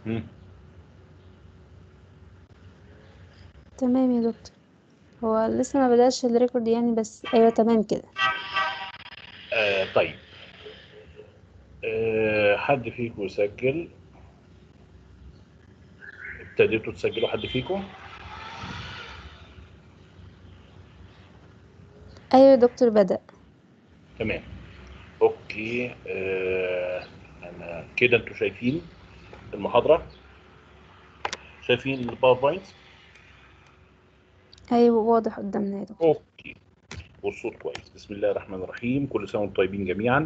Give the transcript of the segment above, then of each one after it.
مم. تمام يا دكتور هو لسه ما بدأش الريكورد يعني بس ايوه تمام كده آه طيب آه حد فيكم يسجل ابتديتوا تسجلوا حد فيكم ايوه يا دكتور بدأ تمام اوكي آه انا كده انتوا شايفين المحاضره شايفين الباوربوينت ايوه واضح قدامنا يا دكتور اوكي والصوت كويس بسم الله الرحمن الرحيم كل سنه وانتم طيبين جميعا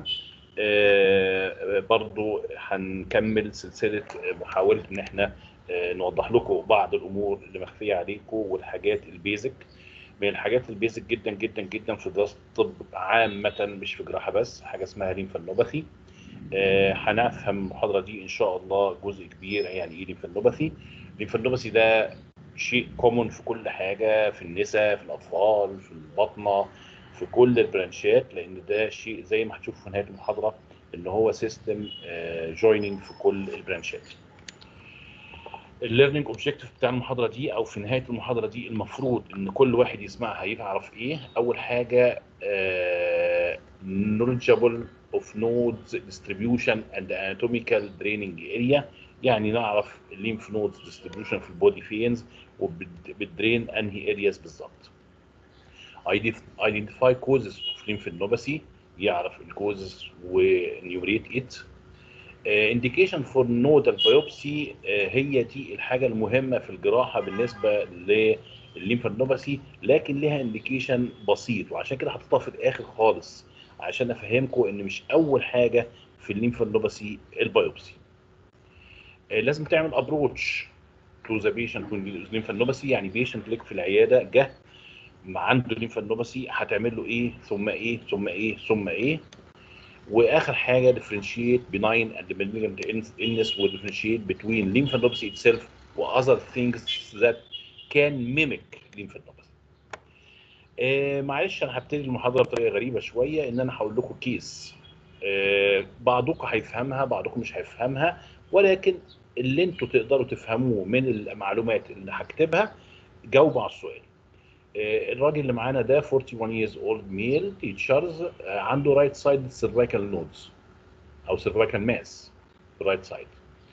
آه برضو هنكمل سلسله محاوله ان احنا آه نوضح لكم بعض الامور اللي مخفيه عليكم والحاجات البيزك من الحاجات البيزك جدا جدا جدا في دراسه الطب عامه مش في جراحه بس حاجه اسمها ليمفانوباثي آه هنفهم المحاضره دي ان شاء الله جزء كبير يعني ايه ليمفانوباثي الليمفانوباثي ده شيء كومون في كل حاجه في النساء في الاطفال في البطنه في كل البرانشات لان ده شيء زي ما هتشوفوا في نهايه المحاضره ان هو سيستم جويننج في كل البرانشات الليرنينج اوبجيكتيف بتاع المحاضره دي او في نهايه المحاضره دي المفروض ان كل واحد يسمعها يعرف ايه اول حاجه knowledgeable of nodes distribution and anatomical draining area يعني نعرف الليمف نودز ديستريبيوشن في البودي فينز وبتدرين انهي ارياز بالظبط identify causes of lymphadenopathy يعرف الكوزز ونيوريت ات indication for nodal biopsy uh, هي دي الحاجه المهمه في الجراحه بالنسبه للليمفادينوباثي لكن لها انديكيشن بسيط وعشان كده حطيتها في الاخر خالص عشان افهمكم ان مش اول حاجه في الليمفادينوباثي البيوبسي لازم تعمل ابروتش تو ذا بيشنت ليمفانوباثي يعني بيشنت لك في العياده جه عنده ليمفانوباثي هتعمل له ايه ثم ايه ثم ايه ثم ايه واخر حاجه differentiate benign and malignant illness و differentiate between lymphadenopathy itself و other things that can mimic lymphadenopathy. آه معلش انا هبتدي المحاضره بطريقه غريبه شويه ان انا هقول لكم كيس آه بعضكم هيفهمها بعضكم مش هيفهمها ولكن اللي انتوا تقدروا تفهموه من المعلومات اللي هكتبها جاوبوا على السؤال. الراجل اللي معانا ده 41 years old male teachers عنده right side cervical nodes او cervical mass right side.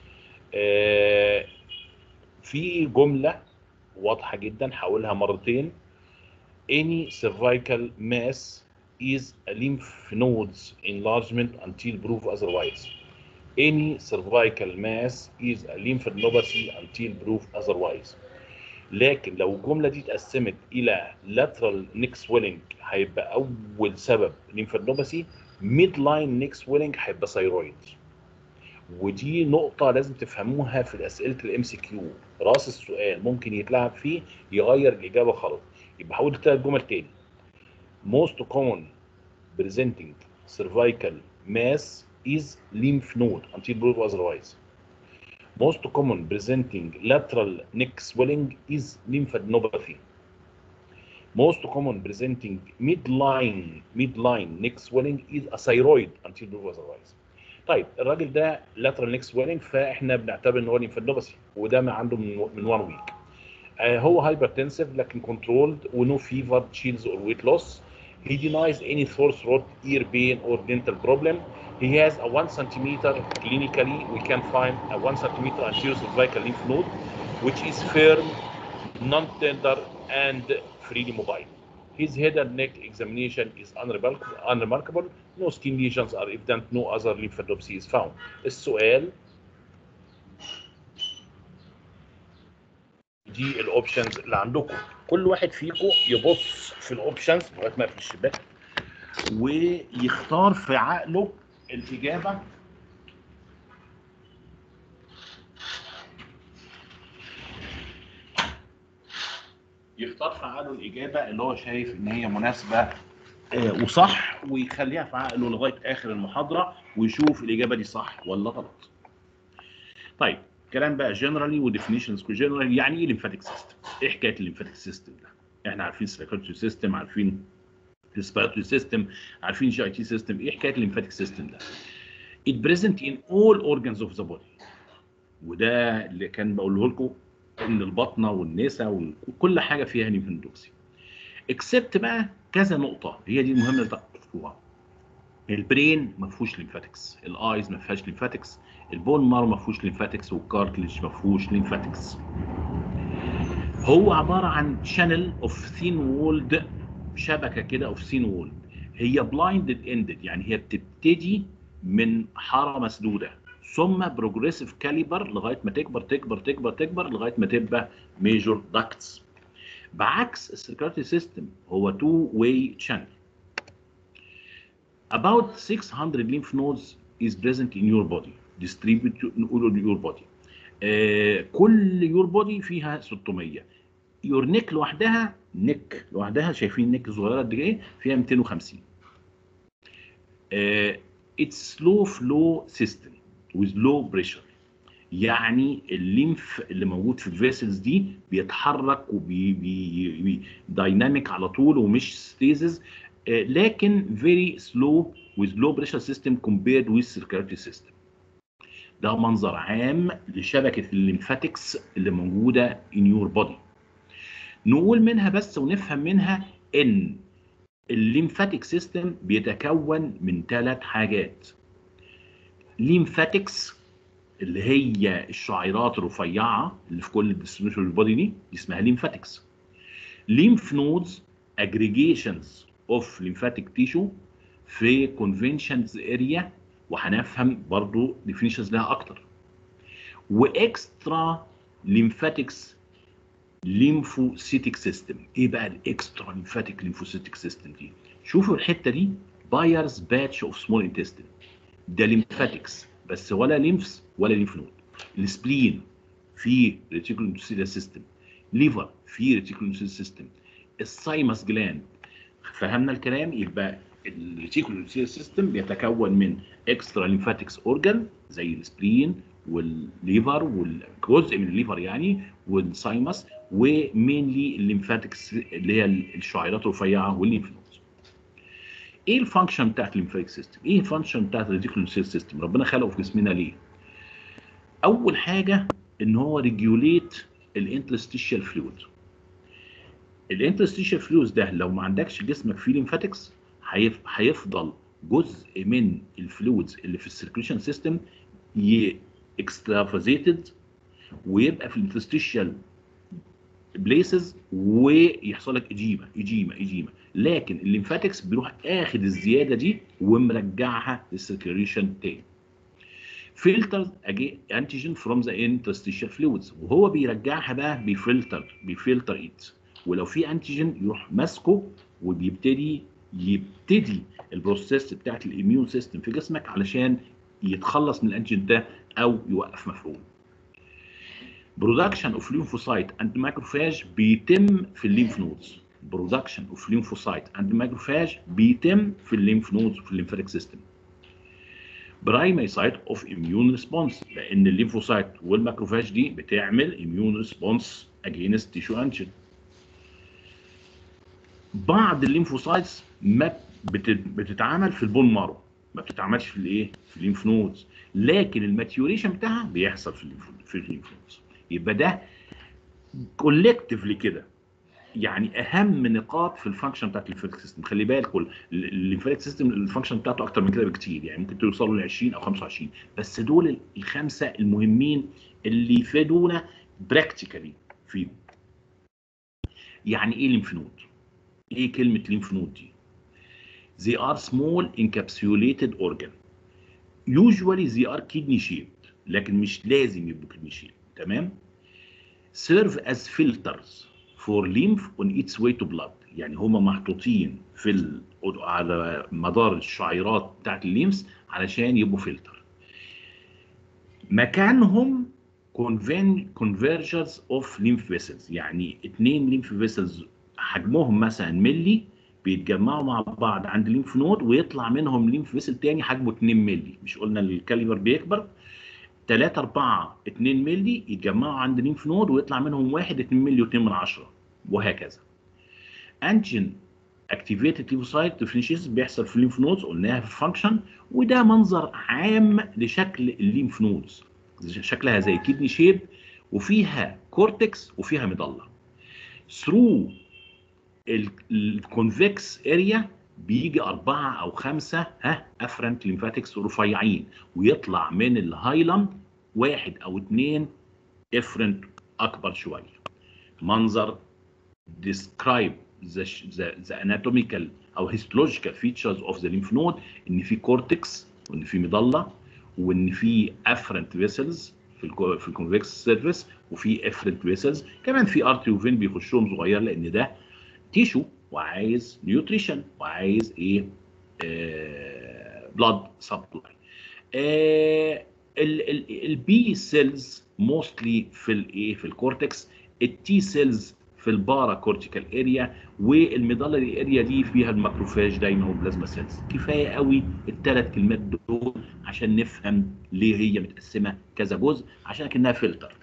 في جملة واضحة جدا هقولها مرتين any cervical mass is a lymph nodes enlargement until proof otherwise. any cervical mass is a lymphadenopathy until proof otherwise. لكن لو الجمله دي اتقسمت الى lateral neck swelling هيبقى اول سبب lymphadenopathy mid line neck swelling هيبقى ثيرويد ودي نقطة لازم تفهموها في أسئلة الام سي كيو راس السؤال ممكن يتلعب فيه يغير الإجابة خالص يبقى هقول الثلاث جمل تاني most common presenting cervical mass is lymph node until proved otherwise. Most common presenting lateral neck swelling is lymphadenopathy. Most common presenting midline midline neck swelling is a thyroid until proved otherwise. طيب الراجل ده lateral neck swelling فاحنا بنعتبر ان هو lymphadenopathy وده ما عنده من من 1 ويك. آه هو هايبرتنسيف لكن كنترولد ونو فيفر تشيلز اور ويت لوس. He denies any sore throat, ear pain, or dental problem. He has a 1 centimeter clinically, we can find a 1 centimeter anterior cervical lymph node, which is firm, non-tender, and freely mobile. His head and neck examination is unremarkable, unremarkable. No skin lesions are evident, no other lymphadenopathy is found. السؤال دي الاوبشنز اللي عندكم كل واحد فيكم يبص في الاوبشنز لغايه ما في الشباك ويختار في عقله الاجابه يختار في عقله الاجابه اللي هو شايف ان هي مناسبه آه، وصح ويخليها في عقله لغايه اخر المحاضره ويشوف الاجابه دي صح ولا غلط. طيب كلام بقى جنرالي وديفينيشنز جنرالي يعني ايه ليمفاتيك سيستم؟ ايه حكايه الليمفاتيك سيستم ده؟ احنا عارفين سيركولتري سيستم عارفين ريسبيراتوري سيستم عارفين جي اي تي سيستم ايه حكايه الليمفاتيك سيستم ده؟ It present in all organs of the body وده اللي كان بقوله لكم ان البطنه والنسا وكل حاجه فيها ليمفنودوكسي اكسبت بقى كذا نقطه هي دي المهمه اللي تعرفوها البرين ما فيهوش ليمفاتكس الايز ما فيهاش ليمفاتكس البون مارو ما فيهوش ليمفاتكس والكارتلج ما فيهوش ليمفاتكس هو عباره عن شانل اوف ثين وولد شبكه كده اوف ثين وولد هي بلايندد اندد يعني هي بتبتدي من حاره مسدوده ثم بروجريسيف كاليبر لغايه ما تكبر تكبر تكبر تكبر لغايه ما تبقى ميجور داكتس بعكس السيركولاتري سيستم هو تو واي شانل about 600 lymph nodes is present in your body distributed in all your body آه كل يور بودي فيها 600 يور نيك لوحدها نيك لوحدها شايفين نيك صغيره قد ايه فيها 250 آه it's slow flow system with low pressure يعني الليمف اللي موجود في الفيسلز دي بيتحرك وبي بي بي دايناميك على طول ومش ستيزز لكن very slow with low pressure system compared with circulatory system ده منظر عام لشبكه الليمفاتكس اللي موجوده in your body نقول منها بس ونفهم منها ان الليمفاتيك سيستم بيتكون من ثلاث حاجات ليمفاتكس اللي هي الشعيرات الرفيعه اللي في كل الديستريبيوشن البودي دي دي اسمها ليمفاتكس ليمف نودز اجريجيشنز اوف ليمفاتيك تيشو في كونفنشنز اريا وهنفهم برضو ديفينيشنز لها اكتر واكسترا ليمفاتكس ليمفوسيتيك سيستم ايه بقى الاكسترا ليمفاتيك ليمفوسيتيك سيستم دي شوفوا الحته دي بايرز باتش اوف سمول انتستين ده ليمفاتكس بس ولا ليمفس ولا ليمف نود السبلين في ريتيكولو سيستم ليفر في ريتيكولو سيستم السايمس جلاند فهمنا الكلام يبقى الريتيكولو سيستم بيتكون من اكسترا ليمفاتكس اورجان زي السبلين والليفر والجزء من الليفر يعني والسايمس ومينلي الليمفاتكس اللي هي الشعيرات الرفيعه والليمف نودز. ايه الفانكشن بتاعت الليمفاتيك سيستم؟ ايه الفانكشن بتاعت الريتيكولو سيستم؟ ربنا خلقه في جسمنا ليه؟ اول حاجه ان هو ريجوليت الانترستيشال فلويد. الانترستيشال فلويد ده لو ما عندكش جسمك فيه ليمفاتكس هيفضل جزء من الفلويدز اللي في السيركيشن سيستم اكسترافازيتد ويبقى في الانترستيشال بليسز ويحصل لك اجيمه اجيمه اجيمه لكن الليمفاتكس بيروح اخد الزياده دي ومرجعها للسيركيوليشن تاني فلتر انتيجين فروم ذا انترستيشال فلويدز وهو بيرجعها بقى بيفلتر بيفلتر ايت ولو في انتيجين يروح ماسكه وبيبتدي يبتدي البروسيس بتاعت الاميون سيستم في جسمك علشان يتخلص من الانتيجين ده او يوقف مفعول برودكشن اوف ليمفوسايت اند ماكروفاج بيتم في الليمف نودز برودكشن اوف ليمفوسايت اند ماكروفاج بيتم في الليمف نودز في الليمفاتيك سيستم برايمري سايت اوف اميون ريسبونس لان الليمفوسايت والماكروفاج دي بتعمل اميون ريسبونس اجينست تيشو انشن بعض الليمفوسايتس ما بتتعمل في البون مارو ما بتتعملش في الايه في الليمف نودز لكن الماتيوريشن بتاعها بيحصل في الليمف في الليمف نودز يبقى ده كولكتيفلي كده يعني اهم نقاط في الفانكشن بتاعت الليمفاتيك سيستم خلي بالك الليمفاتيك سيستم الفانكشن بتاعته اكتر من كده بكتير يعني ممكن توصلوا ل 20 او 25 بس دول الخمسه المهمين اللي يفيدونا براكتيكالي فيهم يعني ايه ليمف نود؟ ايه كلمه ليمف نود دي؟ they are small encapsulated organ usually they are kidney shaped لكن مش لازم يبقوا kidney shaped تمام serve as filters for lymph on its way to blood يعني هما محطوطين في ال... على مدار الشعيرات بتاعت الليمفs علشان يبقوا فلتر مكانهم convergence of lymph vessels يعني اتنين lymph vessels حجمهم مثلا ملي بيتجمعوا مع بعض عند الليمف نود ويطلع منهم ليمف فيسل تاني حجمه 2 مللي مش قلنا الكاليبر بيكبر 3 4 2 مللي يتجمعوا عند ليمف نود ويطلع منهم 1 2 مللي و2 من 10 وهكذا انجين اكتيفيتد ليفوسايت ديفرنشيز بيحصل في الليمف نودز قلناها في الفانكشن وده منظر عام لشكل الليمف نودز شكلها زي كدني شيب وفيها كورتكس وفيها مضله ثرو الكونفكس اريا بيجي أربعة أو خمسة ها أفرنت ليمفاتكس رفيعين ويطلع من الهايلم واحد أو اتنين افرنت أكبر شوية منظر describe the, the, the anatomical أو histological features of the lymph node إن في كورتكس وإن في مضلة وإن في afferent vessels في ال في الكونفكس سيرفيس وفي افرنت فيسلز كمان في ارتري وفين بيخشهم صغير لان ده تيشو وعايز نيوتريشن وعايز ايه بلاد سبلاي البي سيلز موستلي في الايه في الكورتكس التي سيلز في البارا كورتيكال اريا والميدالري اريا دي فيها الماكروفاج دايما والبلازما سيلز كفايه قوي الثلاث كلمات دول عشان نفهم ليه هي متقسمه كذا جزء عشان كانها فلتر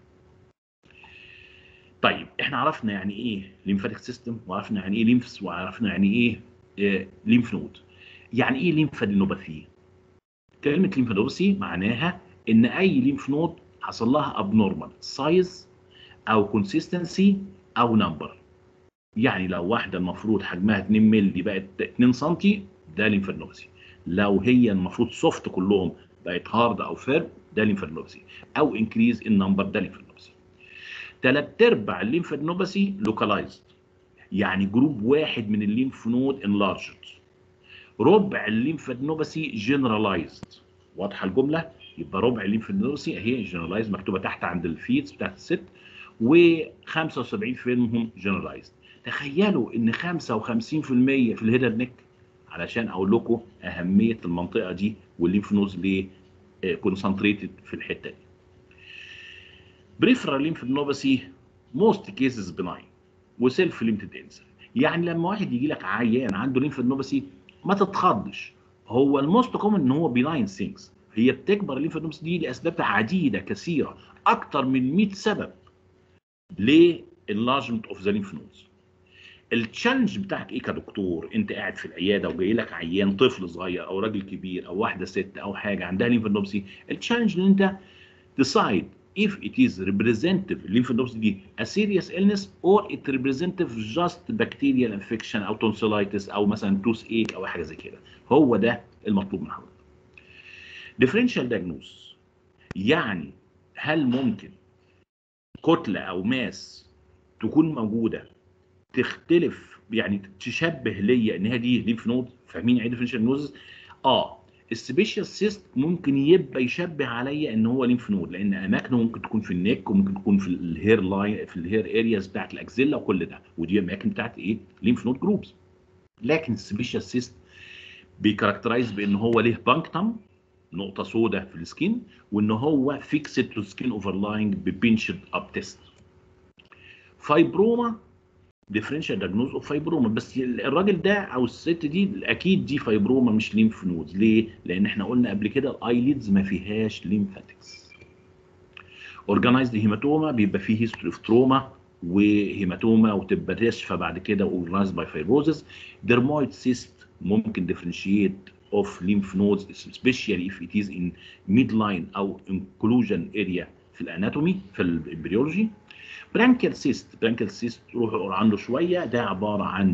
طيب احنا عرفنا يعني ايه ليمفاتيك سيستم وعرفنا يعني ايه ليمفس وعرفنا يعني ايه, إيه ليمف نود يعني ايه ليمفادينوباثي كلمه ليمفادينوباثي معناها ان اي ليمف نود حصل لها ابنورمال سايز او كونسيستنسي او نمبر يعني لو واحده المفروض حجمها 2 مللي بقت 2 سم ده ليمفادينوباثي لو هي المفروض سوفت كلهم بقت هارد او فيرم ده ليمفادينوباثي او انكريز النمبر ده ليمفادينوباثي ثلاث ارباع الليمفادينوباثي لوكالايزد يعني جروب واحد من الليمف نود انلارجد ربع الليمفادينوباثي جنرالايزد واضحه الجمله يبقى ربع الليمفادينوباثي اهي جنرالايزد مكتوبه تحت عند الفيتس بتاعت الست و75 منهم جنرالايزد تخيلوا ان 55% في الهيدر نيك علشان اقول لكم اهميه المنطقه دي والليمف نودز ليه كونسنتريتد في الحته دي بريفرال ليمفادينوباثي موست كيسز بناين وسيلف ليمتد انسر يعني لما واحد يجي لك عيان عنده ليمفادينوباثي ما تتخضش هو الموست كومن ان هو بناين ثينجز هي بتكبر الليمفادينوباثي دي لاسباب عديده كثيره اكتر من 100 سبب للارجمنت اوف ذا ليمف نودز التشالنج بتاعك ايه كدكتور انت قاعد في العياده وجاي لك عيان طفل صغير او راجل كبير او واحده ست او حاجه عندها ليمفادينوباثي التشالنج ان انت decide if it is representative lymphadenopathy دي a serious illness or it representative just bacterial infection او tonsillitis او مثلا توث ايك او حاجه زي كده هو ده المطلوب من حضرتك differential diagnosis يعني هل ممكن كتله او ماس تكون موجوده تختلف يعني تشبه ليا ان هي دي ليمف نود فاهمين يعني ديفرنشال نوز اه السبيشال سيست ممكن يبقى يشبه عليا ان هو ليمف نود لان اماكنه ممكن تكون في النك وممكن تكون في الهير لاين في الهير ارياز بتاعت الاكزيلا وكل ده ودي اماكن بتاعت ايه ليمف نود جروبز لكن السبيشال سيست بيكاركترايز بان هو ليه بانكتم نقطه سوداء في السكين وان هو فيكسد تو سكين اوفرلاينج ببنشد اب تيست فايبروما ديفرنشال دايجنوز اوف فايبروما بس الراجل ده او الست دي اكيد دي فايبروما مش ليمف نودز ليه؟ لان احنا قلنا قبل كده الايليدز ما فيهاش ليمفاتكس اورجنايزد هيماتوما بيبقى فيه هيستوري اوف تروما وهيماتوما وتبقى تشفى بعد كده اورجنايزد باي فايبروزس ديرمويد سيست ممكن ديفرنشيت اوف ليمف نودز especially if it is in midline او inclusion area في الاناتومي في الامبريولوجي برانكيال سيست برانكيال سيست روحوا عنده شويه ده عباره عن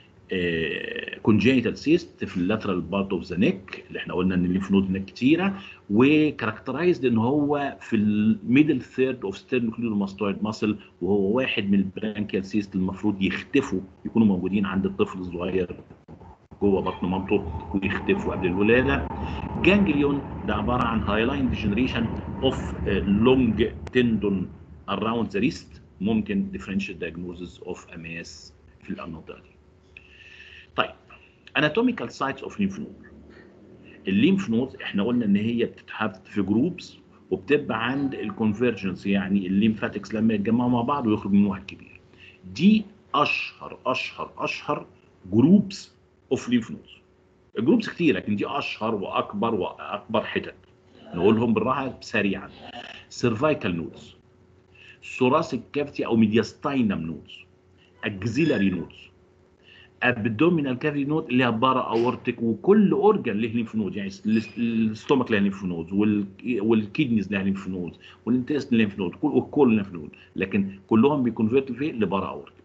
كونجينيتال سيست في اللاترال بارت اوف ذا نيك اللي احنا قلنا ان الليمف نود هناك كتيره وكاركترايزد ان هو في الميدل ثيرد اوف ستيرنوكليدوماستويد ماسل وهو واحد من البرانكيال سيست المفروض يختفوا يكونوا موجودين عند الطفل الصغير جوه بطن مامته ويختفوا قبل الولاده جانجليون ده عباره عن هايلاين ديجنريشن اوف لونج تندون around the wrist ممكن differential diagnosis of a mass في المنطقه دي. طيب anatomical sites of lymph node. الليمف نود احنا قلنا ان هي بتتحط في جروبس وبتبقى عند الكونفرجنس يعني الليمفاتكس لما يتجمعوا مع بعض ويخرج من واحد كبير. دي اشهر اشهر اشهر جروبس اوف ليمف نودز. الجروبس كتير لكن دي اشهر واكبر واكبر حتت. نقولهم بالراحه سريعا. سيرفايكال نودز ثوراسيك كافيتي او ميدياستاينم نودز اكزيلاري نودز ابدومينال كافي نود اللي هي بارا اورتيك وكل اورجان له ليمف نود يعني الاستومك له ليمف نود والكيدنيز له ليمف نود والانتستين ليمف نود كل وكل ليمف نود لكن كلهم بيكونفيرت في لبارا اورتيك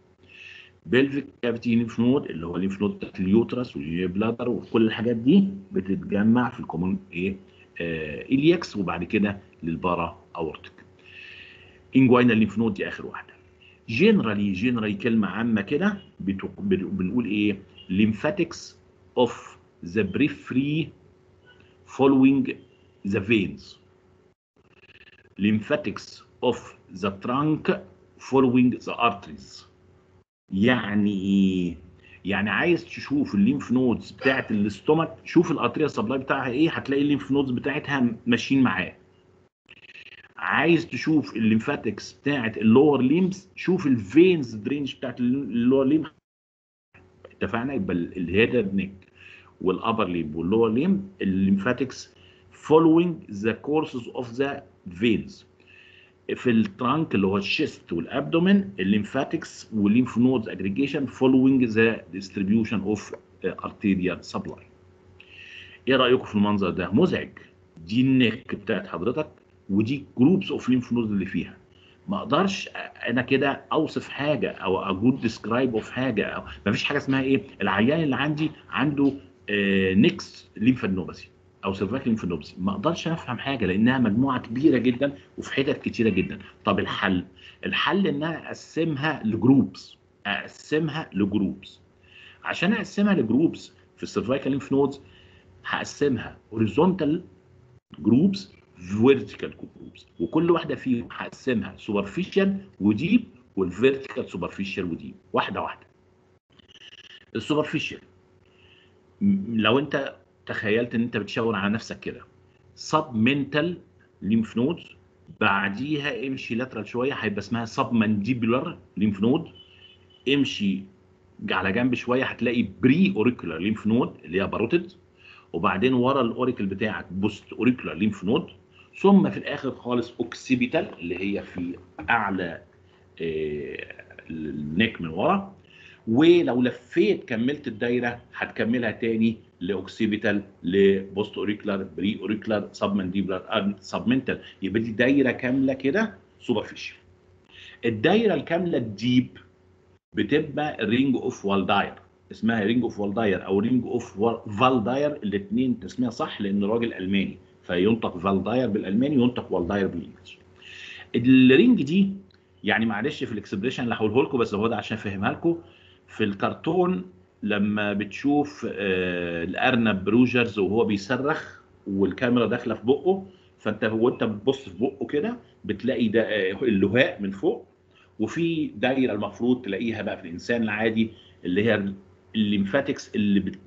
بلفيك كافيتي ليمف نود اللي هو ليمف نود بتاعت اليوترس والبلادر وكل الحاجات دي بتتجمع في الكومون ايه آه الياكس وبعد كده للبارا اورتيك انجوينا ليمف نود دي اخر واحده جنرالي جنرالي كلمه عامه كده بنقول ايه lymphatics of the periphery following the veins lymphatics of the trunk following the arteries يعني ايه يعني عايز تشوف الليمف نودز بتاعت الاستومك شوف الارتريا سبلاي بتاعها ايه هتلاقي الليمف نودز بتاعتها ماشيين معاه عايز تشوف الليمفاتكس بتاعت اللور ليمز شوف الفينز درينج بتاعت اللور ليم اتفقنا يبقى الهيدر نيك والابر ليم واللور ليم الليمفاتكس following the courses of the veins في الترانك اللي هو الشيست والابدومين الليمفاتكس والليمف نودز اجريجيشن following the distribution of arterial supply ايه رايكم في المنظر ده مزعج دي النك بتاعت حضرتك ودي جروبس اوف ليمف نودز اللي فيها ما اقدرش انا كده اوصف حاجه او اجود ديسكرايب اوف حاجه او ما فيش حاجه اسمها ايه العيان اللي عندي عنده آه نيكس ليمفادنوباسي او سيرفاك ليمفادنوباسي ما اقدرش افهم حاجه لانها مجموعه كبيره جدا وفي حتت كتيره جدا طب الحل الحل ان انا اقسمها لجروبس اقسمها لجروبس عشان اقسمها لجروبس في السيرفايكال ليمف نودز هقسمها هوريزونتال جروبس فيرتيكال جروبس وكل واحده فيهم هقسمها سوبرفيشال وديب والفيرتيكال سوبرفيشال وديب واحده واحده السوبرفيشال لو انت تخيلت ان انت بتشاور على نفسك كده سب منتال ليمف نود بعديها امشي لاترال شويه هيبقى اسمها سب مانديبولار ليمف نود امشي على جنب شويه هتلاقي بري اوريكولار ليمف نود اللي هي باروتيد وبعدين ورا الاوريكل بتاعك بوست اوريكولار ليمف نود ثم في الاخر خالص اوكسيبيتال اللي هي في اعلى النك من ورا ولو لفيت كملت الدايره هتكملها تاني لاوكسيبيتال لبوست اوريكولار بري اوريكولار سب مانديبولار سب منتال يبقى دي دايره كامله كده سوبرفيشال الدايره الكامله الديب بتبقى رينج اوف والداير اسمها رينج اوف والداير او رينج اوف فالداير الاثنين تسميها صح لان راجل الماني فينطق فالداير بالالماني وينطق والداير بالانجلش الرينج دي يعني معلش في الاكسبريشن اللي هقوله لكم بس هو ده عشان افهمها لكم في الكرتون لما بتشوف آه الارنب روجرز وهو بيصرخ والكاميرا داخله في بقه فانت وانت بتبص في بقه كده بتلاقي ده آه اللهاء من فوق وفي دايره المفروض تلاقيها بقى في الانسان العادي اللي هي الليمفاتكس اللي بت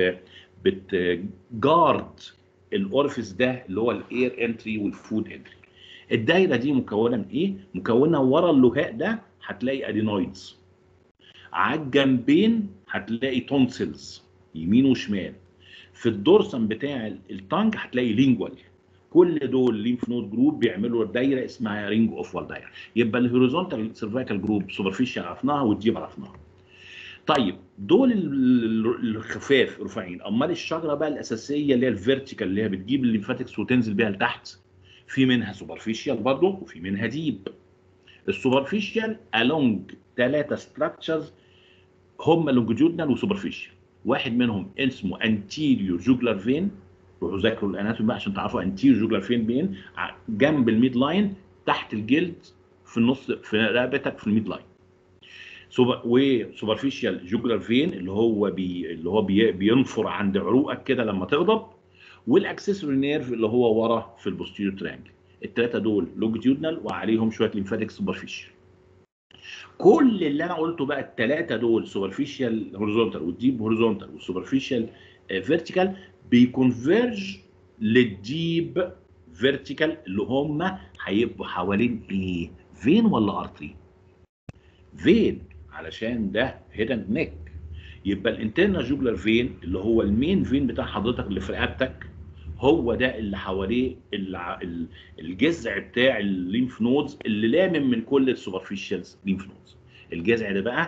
بتجارد الاورفيس ده اللي هو الاير انتري والفود انتري الدايره دي مكونه من ايه مكونه ورا اللهاء ده هتلاقي ادينويدز على الجنبين هتلاقي تونسلز يمين وشمال في الدورسم بتاع التانج هتلاقي لينجوال كل دول ليمف نود جروب بيعملوا دايره اسمها رينج اوف والداير يبقى الهوريزونتال سيرفايكال جروب سوبرفيشال عرفناها والديب عرفناها طيب دول الخفاف رفيعين امال الشجره بقى الاساسيه اللي هي الفيرتيكال اللي هي بتجيب الليمفاتكس وتنزل بيها لتحت في منها سوبرفيشال برضه وفي منها ديب السوبرفيشال الونج ثلاثه ستراكشرز هم لونجيتودنال وسوبرفيشال واحد منهم اسمه انتيريور جوجلر فين روحوا ذاكروا الاناتومي بقى عشان تعرفوا انتيريور جوجلر فين بين جنب الميد لاين تحت الجلد في النص في رقبتك في الميد لاين وسوبرفيشال جوجلر فين اللي هو بي اللي هو بي بينفر عند عروقك كده لما تغضب والاكسسوري نيرف اللي هو ورا في البوستيريور ترانجل الثلاثه دول لونجيتيودنال وعليهم شويه ليمفاتيك سوبرفيشال كل اللي انا قلته بقى الثلاثه دول سوبرفيشال هوريزونتال والديب هوريزونتال والسوبرفيشال فيرتيكال بيكونفيرج للديب فيرتيكال اللي هم هيبقوا حوالين ايه؟ فين ولا ارتري؟ فين علشان ده هيدن نيك يبقى الانترنال جوجلر فين اللي هو المين فين بتاع حضرتك اللي في رقبتك هو ده اللي حواليه الجذع بتاع الليمف نودز اللي لامم من كل السوبرفيشال ليمف نودز الجذع ده بقى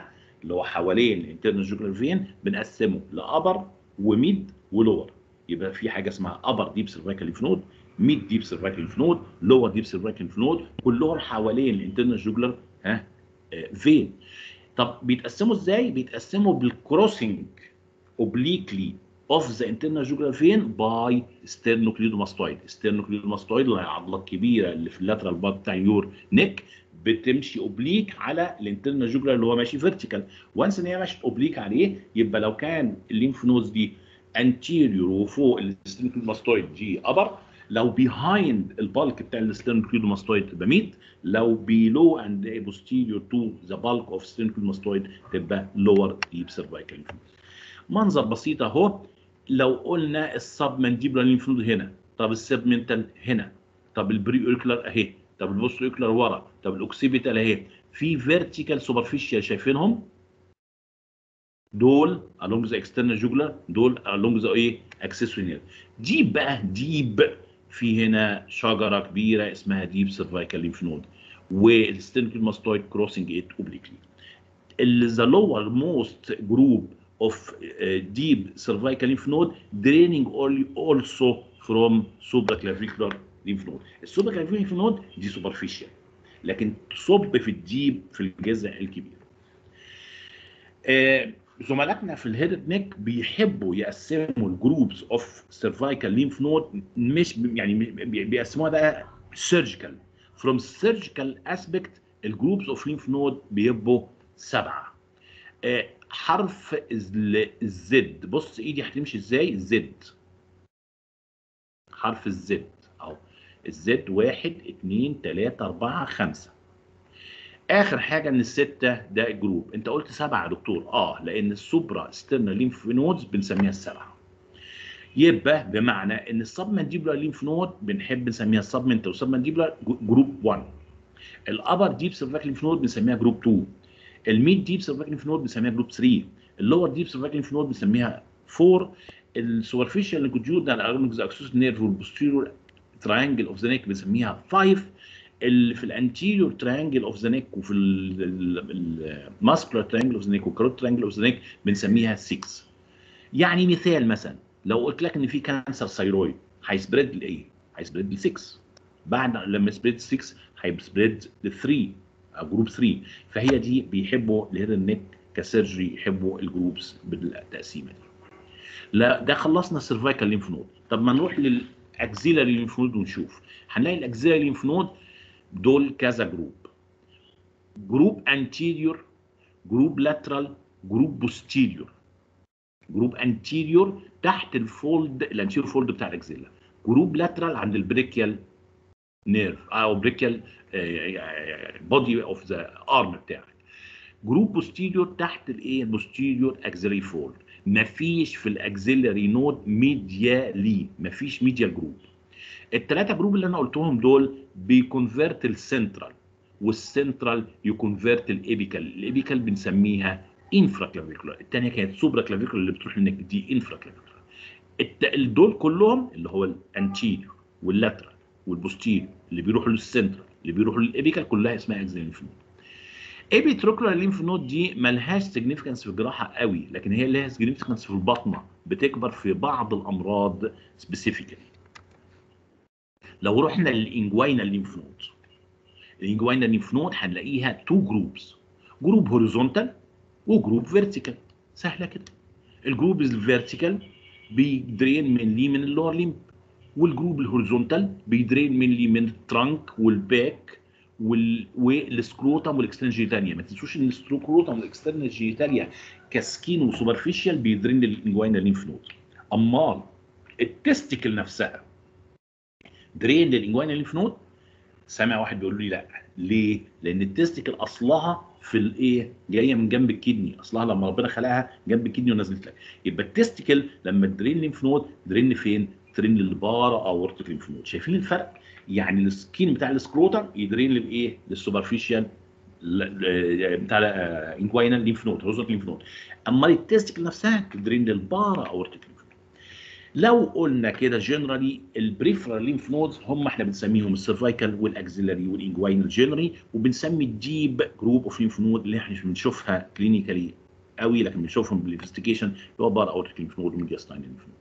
اللي هو حوالين الانترنال جوجلر فين بنقسمه لابر وميد ولور يبقى في حاجه اسمها ابر ديب سيرفايكال ليف نود ميد ديب سيرفايكال ليف نود لور ديب سيرفايكال ليف نود كلهم حوالين الانترنال جوجلر ها فين طب بيتقسموا ازاي بيتقسموا بالكروسنج اوبليكلي اوف ذا انترنال جوجلر فين باي ستيرنوكليدوماستويد ستيرنوكليدوماستويد اللي هي العضله الكبيره اللي في اللاترال بارت بتاع يور نيك بتمشي اوبليك على الانترنال جوجلر اللي هو ماشي فيرتيكال وانس ان هي ماشيه اوبليك عليه يبقى لو كان الليمف نودز دي انتيريور وفوق الستيرنوكليدوماستويد دي ابر لو بيهايند البالك بتاع الستيرنوكليدوماستويد تبقى ميد لو بيلو اند بوستيريور تو ذا بالك اوف ستيرنوكليدوماستويد تبقى لور ديب سيرفايكال منظر بسيط اهو لو قلنا السب مانديبولار ليمف نود هنا طب السبمنتال هنا طب البري اوريكولار اهي طب البوست اوريكولار ورا طب الاوكسيبيتال اهي في فيرتيكال سوبرفيشال شايفينهم دول along the external jugular دول along the ايه accessory nerve ديب بقى ديب في هنا شجره كبيره اسمها ديب سيرفايكال ليمف نود والستينكل ماستويد كروسنج ات اوبليكلي the lower most group of uh, deep cervical lymph node draining only also from supraclavicular lymph node. السوبركلافيكولار lymph node دي superficial لكن تصب في الديب في الجذع الكبير. آه زملائنا في الهيد نيك بيحبوا يقسموا الجروبس اوف سيرفايكال ليمف نود مش يعني بيقسموها بقى سيرجيكال فروم سيرجيكال اسبكت الجروبس اوف ليمف نود بيبقوا سبعه آه حرف الزد بص ايدي هتمشي ازاي زد حرف الزد اهو الزد واحد اتنين تلاته اربعه خمسه اخر حاجه ان السته ده الجروب انت قلت سبعه يا دكتور اه لان السوبرا ستيرنال ليمف نودز بنسميها السبعه يبقى بمعنى ان السب مانديبولار ليمف نود بنحب نسميها السب منتال والسب مانديبولار جروب 1 الابر ديب سيرفايكال ليمف نود بنسميها جروب 2 الميد ديب سيرفايكال ليمف نود بنسميها جروب 3 اللور ديب سيرفايكال ليمف نود بنسميها 4 السوبرفيشال لينكوجيودال ارونكس اكسوس نيرف والبوستيريور تراينجل اوف ذا نيك بنسميها 5 اللي في الانتيريور تراينجل اوف ذا نيك وفي الماسكولار تراينجل اوف ذا نيك والكاروت تراينجل اوف ذا نيك بنسميها 6 يعني مثال مثلا لو قلت لك ان في كانسر ثايرويد هيسبريد لايه؟ هيسبريد ل 6 بعد لما يسبريد 6 هيسبريد ل 3 جروب 3 فهي دي بيحبوا الهيد النك كسيرجري يحبوا الجروبس بالتقسيمه دي لا ده خلصنا السيرفايكال ليمف نود طب ما نروح للاكزيلاري ليمف نود ونشوف هنلاقي الاكزيلاري ليمف نود دول كذا جروب جروب انتيريور جروب لاترال جروب بوستيريور جروب انتيريور تحت الفولد الانتيريور فولد بتاع الاكزيلا جروب لاترال عند البريكيال نيرف او بريكيال بودي اوف ذا ارم بتاعك جروب بوستيريور تحت الايه البوستيريور اكزيلري فولد مفيش في الاكزيلري نود ميديالي مفيش ميديال جروب الثلاثه جروب اللي انا قلتهم دول بيكونفيرت السنترال والسنترال يكونفيرت الابيكال الابيكال بنسميها انفرا كلافيكولار الثانيه كانت سوبرا كلافيكولار اللي بتروح للنك دي انفرا كلافيكولار دول كلهم اللي هو الانتيريور واللاترال والبوستيريور اللي بيروحوا للسنترال اللي بيروحوا للابيكال كلها اسمها اكزيلري ليمف نود ابيتروكولار ليمف نود دي ملهاش سيجنيفيكانس في الجراحه قوي لكن هي لها سيجنيفيكانس في البطنه بتكبر في بعض الامراض سبيسيفيكالي لو رحنا للانجوينال ليمف نود الانجوينال ليمف نود هنلاقيها تو جروبس جروب هوريزونتال وجروب فيرتيكال سهله كده الجروب الفيرتيكال بيدرين من لي من اللور ليمب والجروب الهوريزونتال بيدرين من لي من الترانك والباك وال... والسكروتم والاكسترنال جيتاليا ما تنسوش ان السكروتم والاكسترنال جيتاليا كاسكين وسوبرفيشال بيدرين للانجوينال ليمف نود امال التستيكل نفسها درين للانجوينال ليمف نود سامع واحد بيقول لي لا ليه؟ لان التستيكل اصلها في الايه؟ جايه من جنب الكدني، اصلها لما ربنا خلقها جنب الكدني ونزلت لك، يبقى التستيكل لما تدرين ليمف نود درين فين؟ تدرين للبارا او ورتيك ليمف نود، شايفين الفرق؟ يعني السكين بتاع السكروتم يدرين للايه؟ للسوبرفيشال بتاع انجوينال ليمف نود، هورزونتال ليمف نود. اما التستيكل نفسها تدرين للبارا او ورتيك ليمف نود. لو قلنا كده جنرالي البريفرال ليمف نودز هم احنا بنسميهم السيرفايكال والاكسيلري والانجوينال جنرالي وبنسمي الديب جروب اوف ليمف نود اللي احنا مش بنشوفها كلينيكالي قوي لكن بنشوفهم بالانفستيجيشن اللي هو بار اوت ليمف نود وميدياستاين ليمف نود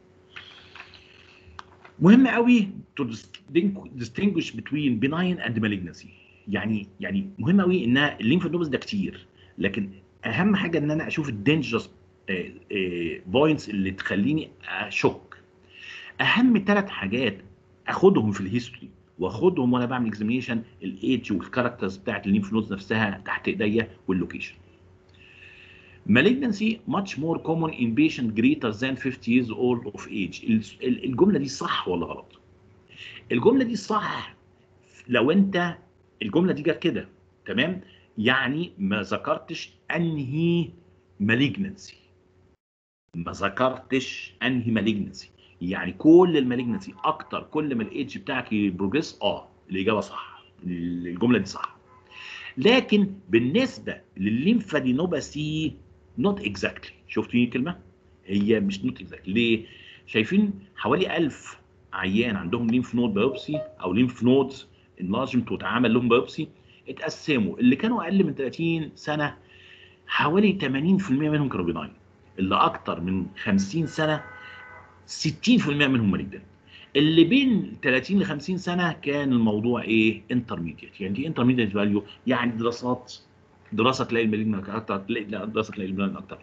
مهم قوي to distinguish between benign and malignancy يعني يعني مهم قوي ان الليمف نودز ده كتير لكن اهم حاجه ان انا اشوف الدينجرس بوينتس اللي تخليني اشك اهم ثلاث حاجات اخدهم في الهيستوري واخدهم وانا بعمل اكزامينشن الايدج والكاركترز بتاعت الليمف نودز نفسها تحت ايديا واللوكيشن malignancy much more common in patient greater than 50 years old of age الجمله دي صح ولا غلط الجمله دي صح لو انت الجمله دي جت كده تمام يعني ما ذكرتش انهي malignancy ما ذكرتش انهي malignancy يعني كل المالجنسي اكتر كل ما الايدج بتاعك يبروجريس اه الاجابه صح الجمله دي صح لكن بالنسبه للليمفادينوباثي نوت اكزاكتلي شفتوا الكلمه هي مش نوت اكزاكتلي ليه شايفين حوالي 1000 عيان عندهم ليمف نود بايوبسي او ليمف نودز انلارجمنت واتعمل لهم بايوبسي اتقسموا اللي كانوا اقل من 30 سنه حوالي 80% منهم كانوا بيناين اللي اكتر من 50 سنه 60% منهم مالجنت اللي بين 30 ل 50 سنه كان الموضوع ايه انترميديت يعني دي انترميديت فاليو يعني دراسات دراسه تلاقي المالجنت اكتر تلاقي دراسه تلاقي المالجنت اكتر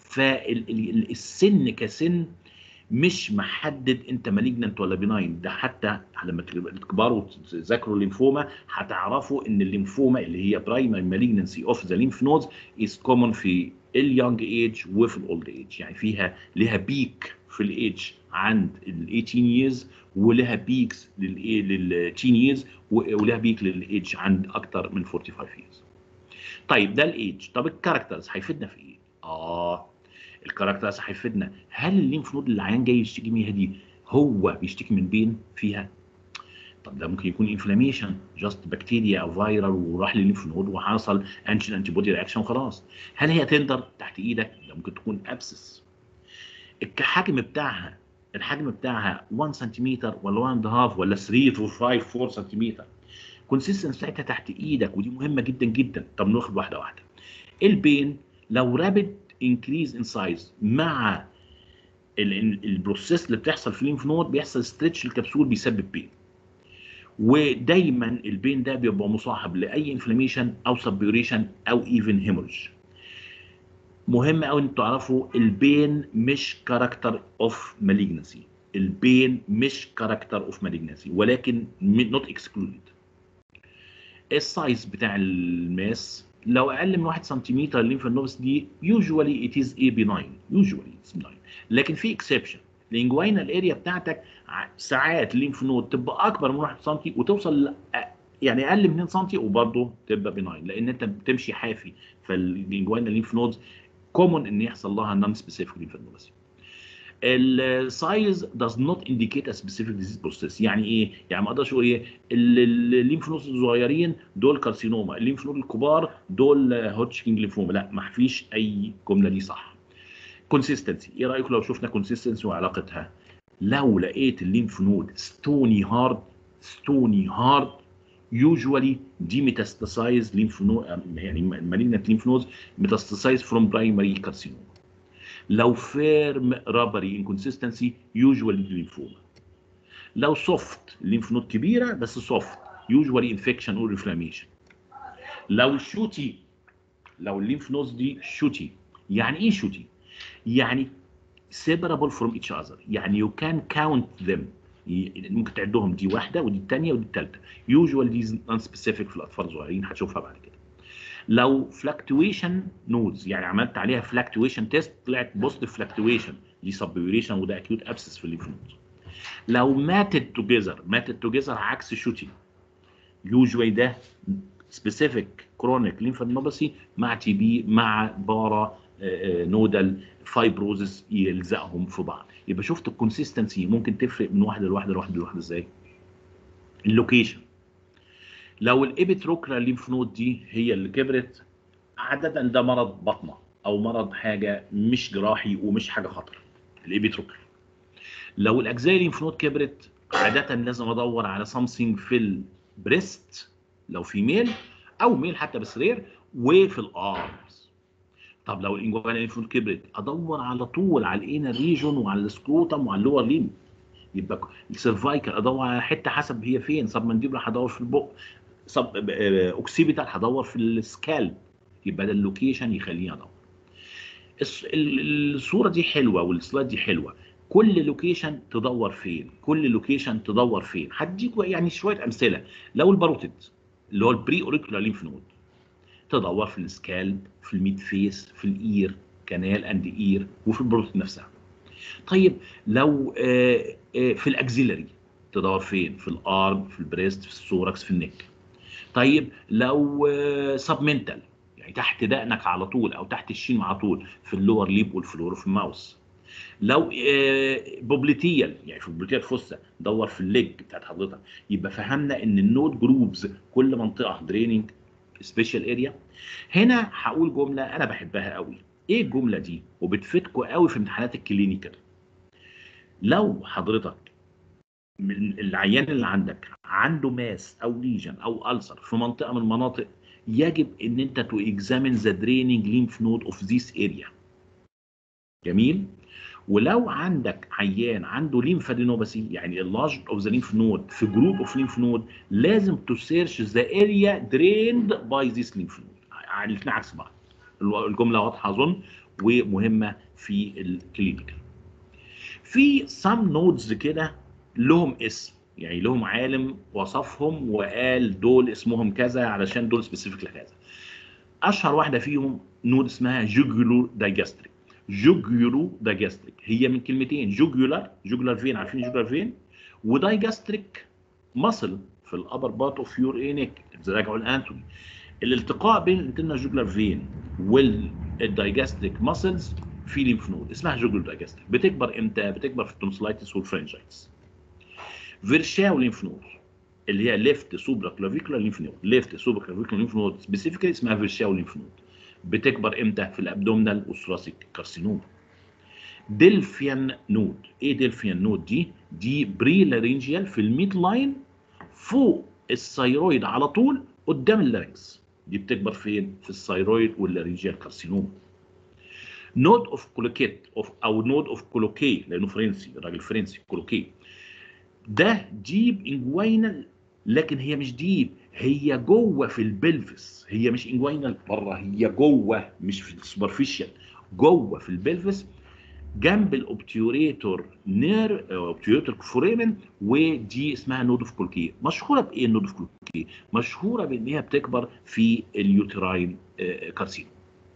فالسن كسن مش محدد انت مالجنت ولا بناين ده حتى لما تكبروا وتذاكروا الليمفوما هتعرفوا ان الليمفوما اللي هي برايمري مالجنسي اوف ذا ليمف نودز از كومن في اليونج ايج وفي الاولد ايج يعني فيها ليها بيك في الايدج عند ال 18 years ولها بيكس لل 10 years ولها بيك للايدج عند اكتر من 45 years. طيب ده الايدج، طب الكاركترز هيفيدنا في ايه؟ اه الكاركترز هيفيدنا هل الليمف نود اللي العيان جاي يشتكي منها دي هو بيشتكي من بين فيها؟ طب ده ممكن يكون انفلاميشن جاست بكتيريا او فيرال وراح للليمف نود وحصل انشن انتي بودي رياكشن وخلاص. هل هي تندر تحت ايدك؟ ده ممكن تكون ابسس. الحجم بتاعها الحجم بتاعها 1 سنتيمتر ولا 1 اند هاف ولا 3 to 5 4 سنتيمتر كونسيستنس بتاعتها تحت ايدك ودي مهمه جدا جدا طب ناخد واحده واحده البين لو رابد انكريز ان سايز مع البروسيس اللي بتحصل في الليمف نود بيحصل ستريتش الكبسول بيسبب بين ودايما البين ده بيبقى مصاحب لاي انفلاميشن او سبيوريشن او ايفن هيموريج مهم قوي انتوا تعرفوا البين مش كاركتر اوف مالجنسي البين مش كاركتر اوف مالجنسي ولكن نوت اكسكلودد السايز بتاع الماس لو اقل من 1 سنتيمتر الليمف نودز دي يوجوالي ات از اي بناين يوجوالي اتس بناين لكن في اكسبشن الانجوينال اريا بتاعتك ساعات الليمف نود تبقى اكبر من 1 سم وتوصل يعني اقل من 2 سم وبرضه تبقى بناين لان انت بتمشي حافي فالانجوينال ليمف نودز كومون ان يحصل لها نون سبيسيفيك ليمفادينوباثي السايز does not indicate a specific disease process يعني ايه؟ يعني ما اقدرش اقول ايه الليمف نود الصغيرين دول كارسينوما، الليمف نود الكبار دول هوتشكينج ليمفوما، لا ما فيش اي جمله دي صح. كونسيستنسي، ايه رايكم لو شفنا كونسيستنسي وعلاقتها؟ لو لقيت الليمف نود ستوني هارد ستوني هارد usually demetastatized lymph node يعني malignant lymph nodes metastasized from primary carcinoma. لو firm rubbery inconsistency usually lymphoma. لو soft lymph node كبيرة بس soft usually infection or inflammation. لو shooty لو الليمف نودز دي shooty يعني ايه shooty؟ يعني separable from each other يعني you can count them ممكن تعدهم دي واحده ودي الثانيه ودي الثالثه يوجوال دي نون سبيسيفيك في الاطفال الصغيرين هتشوفها بعد كده لو فلكتويشن نودز يعني عملت عليها فلكتويشن تيست طلعت بوزيتيف فلكتويشن دي سبيوريشن وده اكيوت ابسس في الليمف نودز لو ماتت توجذر ماتت توجذر عكس شوتي يوجوالي ده سبيسيفيك كرونيك ليمفادينوباثي مع تي بي مع بارا نودال فايبروزس يلزقهم في بعض يبقى شفت الكونسيستنسي ممكن تفرق من واحده لواحده لواحده لواحده ازاي اللوكيشن لو الابيتروكرا ليمف نود دي هي اللي كبرت عاده ده مرض بطنه او مرض حاجه مش جراحي ومش حاجه خطر الابيتروكرا لو الاجزاء الليمف نود كبرت عاده لازم ادور على سامثينج في البريست لو في ميل او ميل حتى بس رير وفي الارمز طب لو الانجوانا ليمف نود كبرت ادور على طول على الانر ريجون وعلى السكروتم وعلى اللور ليم يبقى السيرفايكال ادور على حته حسب هي فين سب مانديبلر هدور في البق سب اوكسيبيتال هدور في السكالب يبقى ده اللوكيشن يخليني ادور الص- ال- الصوره دي حلوه والسلايد دي حلوه كل لوكيشن تدور فين كل لوكيشن تدور فين هديك يعني شويه امثله لو الباروتيد اللي هو البري اوريكولار ليمف نود تدور في السكالب في الميد فيس في الاير كانال اند اير وفي البروتيد نفسها طيب لو آه، آه، في الاكزيلري تدور فين في الارم في البريست في السوركس في النك طيب لو سبمنتال يعني تحت دقنك على طول او تحت الشين على طول في اللور ليب والفلور في الماوس لو بوبليتيال يعني في البوبليتيال فوسا دور في الليج بتاعت حضرتك يبقى فهمنا ان النود جروبز كل منطقه دريننج سبيشال اريا هنا هقول جمله انا بحبها قوي ايه الجمله دي وبتفيدكم قوي في امتحانات الكلينيكال لو حضرتك من العيان اللي عندك عنده ماس او ليجن او ألسر في منطقه من المناطق يجب ان انت تو اكزامين ذا دريننج ليمف نود اوف ذيس اريا جميل ولو عندك عيان عنده ليمفادينوباثي يعني اللارج اوف ذا ليمف نود في جروب اوف ليمف نود لازم تو سيرش ذا اريا دريند باي ذيس ليمف نود الاثنين عكس بعض الجمله واضحه اظن ومهمه في الكلينيكال في سام نودز كده لهم اسم يعني لهم عالم وصفهم وقال دول اسمهم كذا علشان دول سبيسيفيك لكذا اشهر واحده فيهم نود اسمها جوجولو دايجاستريك جوجولو دايجاستريك هي من كلمتين جوجولار جوجولار فين عارفين جوجولار فين ودايجاستريك ماسل في الابر بارت اوف يور اينك راجعوا الاناتومي الالتقاء بين الانترنال جوجولار فين والدايجاستريك ماسلز في ليمف نود اسمها جوجولو دايجاستريك بتكبر امتى بتكبر في التونسلايتس والفرنجايتس فيرشاو ليمف نود اللي هي ليفت سوبرا كلافيكولار ليمف نود ليفت سوبرا كلافيكولار ليمف نود سبيسيفيكالي اسمها فيرشاو ليمف نود بتكبر امتى في الابدومينال والثوراسيك كارسينوم ديلفيان نود ايه ديلفيان نود دي دي بري لارينجيال في الميد لاين فوق الثيرويد على طول قدام اللارنكس دي بتكبر فين في الثيرويد واللارينجيال كارسينوم نود اوف كولوكيت اوف او نود اوف كولوكي لانه فرنسي الراجل فرنسي كولوكي ده ديب انجوينال لكن هي مش ديب هي جوه في البلفس هي مش انجوينال بره هي جوه مش في السوبرفيشال جوه في البلفس جنب الاوبتيوريتور نير اوبتيوريتور فوريمن ودي اسمها نود اوف كولكي مشهوره بايه النود اوف كولكي مشهوره بان هي بتكبر في اليوتراين كارسينوم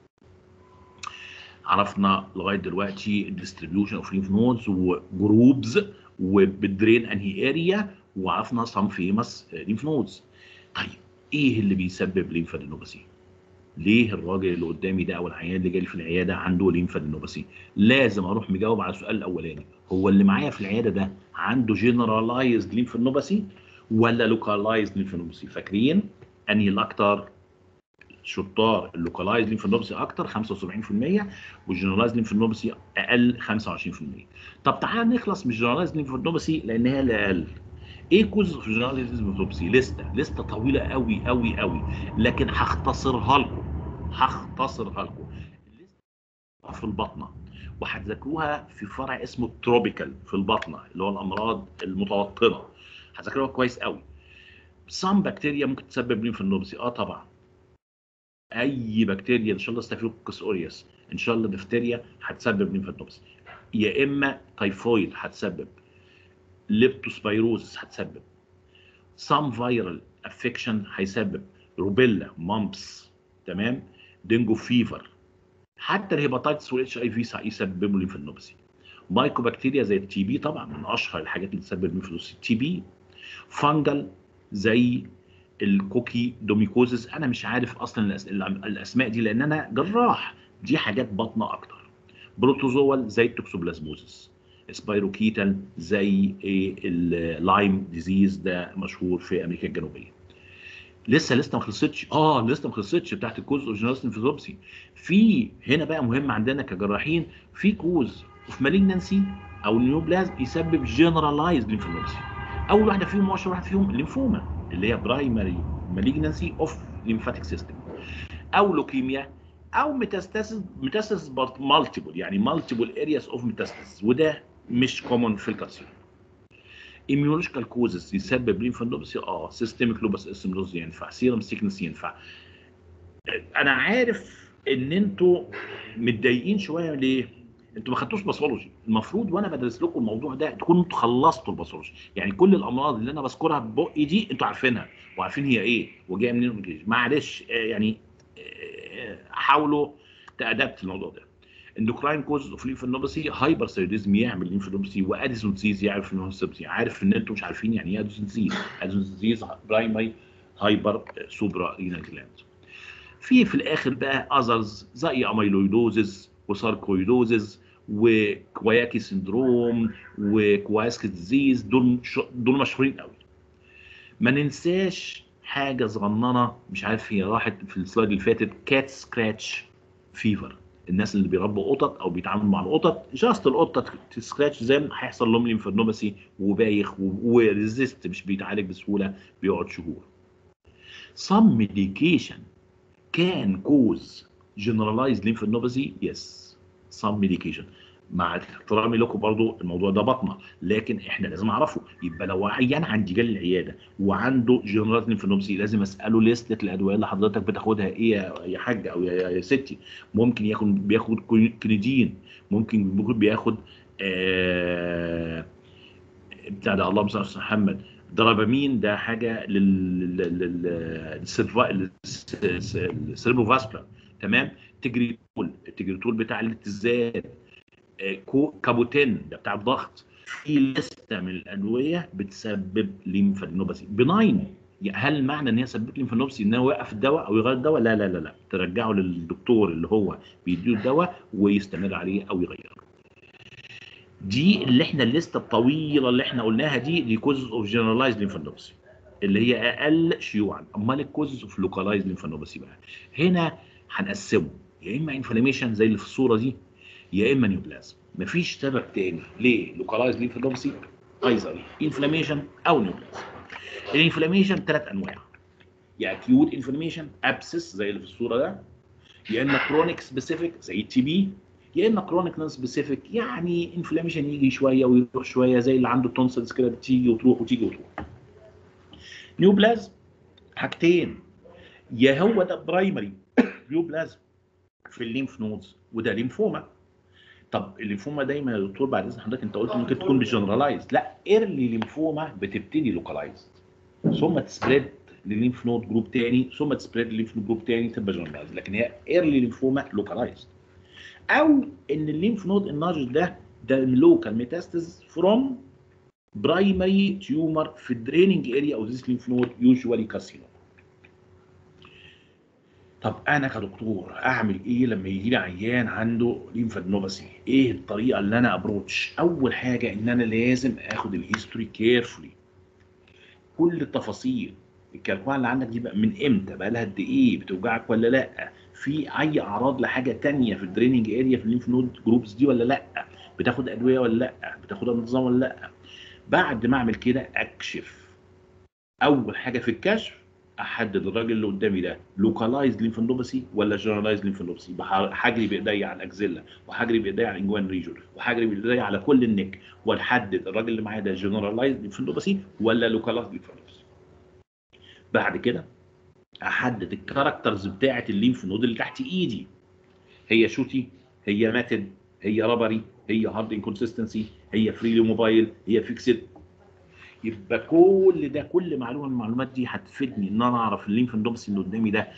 عرفنا لغايه دلوقتي الديستريبيوشن اوف لينف نودز وجروبز وبالدرين انهي اريا وعرفنا سام فيمس لينف نودز طيب ايه اللي بيسبب ليمفادينوباثي ليه الراجل اللي قدامي ده او العيان اللي جالي في العياده عنده ليمفادينوباثي لازم اروح مجاوب على السؤال الاولاني هو اللي معايا في العياده ده عنده جنرالايزد ليمفادينوباثي ولا لوكالايزد ليمفادينوباثي فاكرين انهي الاكتر شطار اللوكالايز ليمفادينوباثي اكتر 75% والجنرالايز ليمفادينوباثي اقل 25% طب تعال نخلص من الجنرالايز ليمفادينوباثي لان هي الاقل ايه كوز في جنرالايز ليمفادينوباثي لسته لسته طويله قوي قوي قوي لكن هختصرها لكم هختصرها لكم الليستة في البطنه وهتذاكروها في فرع اسمه التروبيكال في البطنه اللي هو الامراض المتوطنه هتذاكروها كويس قوي سام بكتيريا ممكن تسبب ليمفادينوباثي اه طبعا اي بكتيريا ان شاء الله ستافيلوكوكس اوريوس ان شاء الله دفتيريا هتسبب ليمفادينوباثي يا اما تايفويد هتسبب ليبتوسبيروزس هتسبب سام فايرال افكشن هيسبب روبيلا مامبس تمام دينجو فيفر حتى الهيباتيتس والاتش اي في يسببوا ليمفادينوباثي مايكو بكتيريا زي التي بي طبعا من اشهر الحاجات اللي تسبب ليمفادينوباثي التي بي فانجل زي الكوكي دوميكوزس انا مش عارف اصلا الاسماء دي لان انا جراح دي حاجات بطنه اكتر بروتوزوال زي التوكسوبلازموزس سبايروكيتال زي اللايم ديزيز ده مشهور في امريكا الجنوبيه لسه لسه ما خلصتش اه لسه ما خلصتش بتاعت الكوز اورجينالس انفيزوبسي في هنا بقى مهم عندنا كجراحين في كوز اوف مالجنسي او النيوبلازم يسبب جنرالايز ليمفونوبسي اول واحده فيهم واشهر واحده فيهم الليمفوما اللي هي برايمري مالجنسي اوف ليمفاتيك سيستم او لوكيميا او ميتاستاسيس ميتاستاسيس مالتيبل يعني مالتيبل ارياس اوف ميتاستاسيس وده مش كومون في الكارسينوما ايميولوجيكال كوزز يسبب ليمفانوبسي اه سيستميك لوبس اسمروز ينفع سيرم سيكنس ينفع انا عارف ان انتوا متضايقين شويه ليه؟ انتوا ما خدتوش باثولوجي المفروض وانا بدرس لكم الموضوع ده تكونوا انتوا خلصتوا الباثولوجي يعني كل الامراض اللي انا بذكرها ببقي دي انتوا عارفينها وعارفين هي ايه وجايه منين ومنين. معلش آه، يعني آه، حاولوا تادبت الموضوع ده اندوكراين كوز اوف ليمفانوباسي هايبر ثايريدزم يعمل ليمفانوباسي واديسون ديزيز يعرف ليمفانوباسي عارف ان انتم مش عارفين يعني ايه اديسون ديزيز اديسون ديزيز برايمري هايبر سوبرا رينال جلاند في في الاخر بقى اذرز زي اميلويدوزز وساركويدوزز وكواياكي سندروم وكواسكي ديزيز دول ش- دول مشهورين قوي ما ننساش حاجه صغننه مش عارف هي راحت في السلايد اللي فاتت كات سكراتش فيفر الناس اللي بيربوا قطط او بيتعاملوا مع القطط جاست القطه تسكراتش زي ما هيحصل لهم ليمفانوباسي وبايخ وريزيست مش بيتعالج بسهوله بيقعد شهور some medication can cause generalized lymphadenopathy yes some medication مع احترامي لكم برضو الموضوع ده بطنه لكن احنا لازم نعرفه يبقى لو عيان عندي جالي العياده وعنده جنرال ليمفانوبسي لازم اساله لستة الادويه اللي حضرتك بتاخدها ايه يا يا حاج او يا, يا ستي ممكن ياخد بياخد كنيدين ممكن بيكون بياخد آه بتاع ده اللهم صل على سيدنا محمد درابامين ده حاجه لل لل للسيربرو فاسكولار تمام تجريتول التجريتول بتاع الاتزان آه، كو كابوتين ده بتاع الضغط في لسته من الادويه بتسبب ليمفادينوباثي بناين هل معنى ان هي سببت ليمفادينوباثي ان هو يوقف الدواء او يغير الدواء لا لا لا لا ترجعه للدكتور اللي هو بيديله الدواء ويستمر عليه او يغيره دي اللي احنا الليسته الطويله اللي احنا قلناها دي دي كوزز اوف جنرالايز ليمفادوبسي اللي هي اقل شيوعا امال الكوزز اوف لوكالايز ليمفادوبسي بقى هنا هنقسمه يا اما انفلاميشن زي اللي في الصوره دي يا اما نيوبلازم مفيش سبب تاني ليه لوكالايز ليمفادوبسي ايزر انفلاميشن او نيوبلازم الانفلاميشن ثلاث انواع يا اكيوت انفلاميشن ابسس زي اللي في الصوره ده يا اما كرونيك سبيسيفيك زي التي بي يا اما كرونيك نون سبيسيفيك يعني انفلاميشن يجي شويه ويروح شويه زي اللي عنده تونسلز كده بتيجي وتروح وتيجي وتروح نيوبلازم حاجتين يا هو ده برايمري نيوبلازم في الليمف نودز وده ليمفوما طب الليمفوما دايما يا دكتور بعد اذن حضرتك انت قلت ممكن تكون مش جنرالايز لا ايرلي ليمفوما بتبتدي لوكالايز ثم تسبريد لليمف نود جروب تاني ثم تسبريد لليمف نود جروب تاني تبقى جنرالايز لكن هي ايرلي ليمفوما لوكالايز او ان الليمف نود الناجس ده ده لوكال ميتاستاز فروم برايمري تيومر في الدريننج اريا او ذيس ليمف نود يوجوالي كارسينوما طب انا كدكتور اعمل ايه لما يجي لي عيان عنده ليمفادنوباسي ايه الطريقه اللي انا ابروتش اول حاجه ان انا لازم اخد الهيستوري كيرفولي كل التفاصيل الكالكوان اللي عندك دي بقى من امتى بقى لها قد ايه بتوجعك ولا لا في اي اعراض لحاجه تانية في الدريننج اريا في الليمف نود جروبس دي ولا لا بتاخد ادويه ولا لا بتاخدها بنظام ولا لا بعد ما اعمل كده اكشف اول حاجه في الكشف احدد الراجل اللي قدامي ده لوكالايز ليمفانوباسي ولا جنرالايز ليمفانوباسي هجري بايديا على الاكزيلا وهجري بايديا على الانجوان ريجون وهجري بايديا على كل النك واحدد الراجل اللي معايا ده جنرالايز ليمفانوباسي ولا لوكالايز ليمفانوباسي بعد كده احدد الكاركترز بتاعه الليمف نود اللي تحت ايدي هي شوتي هي ماتد هي ربري هي هارد انكونسستنسي هي فريلي موبايل هي فيكسد يبقى كل ده كل معلومه من المعلومات دي هتفيدني ان انا اعرف الليمف نودوبس اللي قدامي ده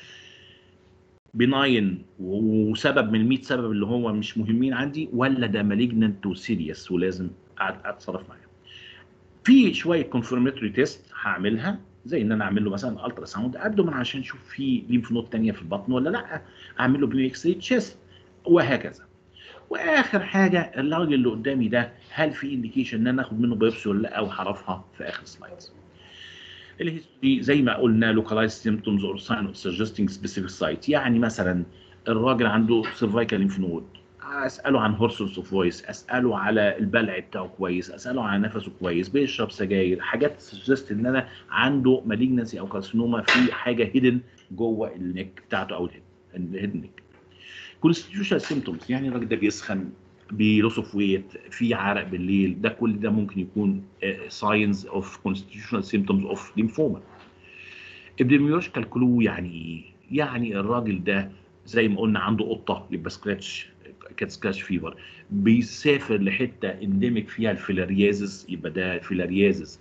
بناين وسبب من ال 100 سبب اللي هو مش مهمين عندي ولا ده مالجننت وسيريس ولازم اتصرف معاه. في شويه كونفرماتوري تيست هعملها زي ان انا اعمل له مثلا الترا ساوند ابدومن عشان اشوف في ليمف نود ثانيه في البطن ولا لا اعمل له بلي اكس تشيست وهكذا. واخر حاجه الراجل اللي قدامي ده هل في انديكيشن ان انا اخد منه بايوبسي ولا لا وهعرفها في اخر سلايدز. الهيستوري زي ما قلنا لوكالايز سيمبتومز اور ساين اوف سجستنج سبيسيفيك سايت يعني مثلا الراجل عنده سيرفايكال ليمف نود اساله عن هورسونس اوف فويس اساله على البلع بتاعه كويس اساله على نفسه كويس بيشرب سجاير حاجات سجست ان انا عنده مالجنسي او كارسينوما في حاجه هيدن جوه النك بتاعته او الهيد نك كونستيتيوشنال سيمتومز يعني الراجل ده بيسخن بلوس اوف ويت في عرق بالليل ده كل ده ممكن يكون ساينز اوف كونستيتيوشنال سيمتومز اوف ليمفوما ابديميولوجيكال كلو يعني ايه؟ يعني الراجل ده زي ما قلنا عنده قطه يبقى سكراتش كات سكراتش فيفر بيسافر لحته انديميك فيها الفيلاريازس يبقى ده فيلاريازس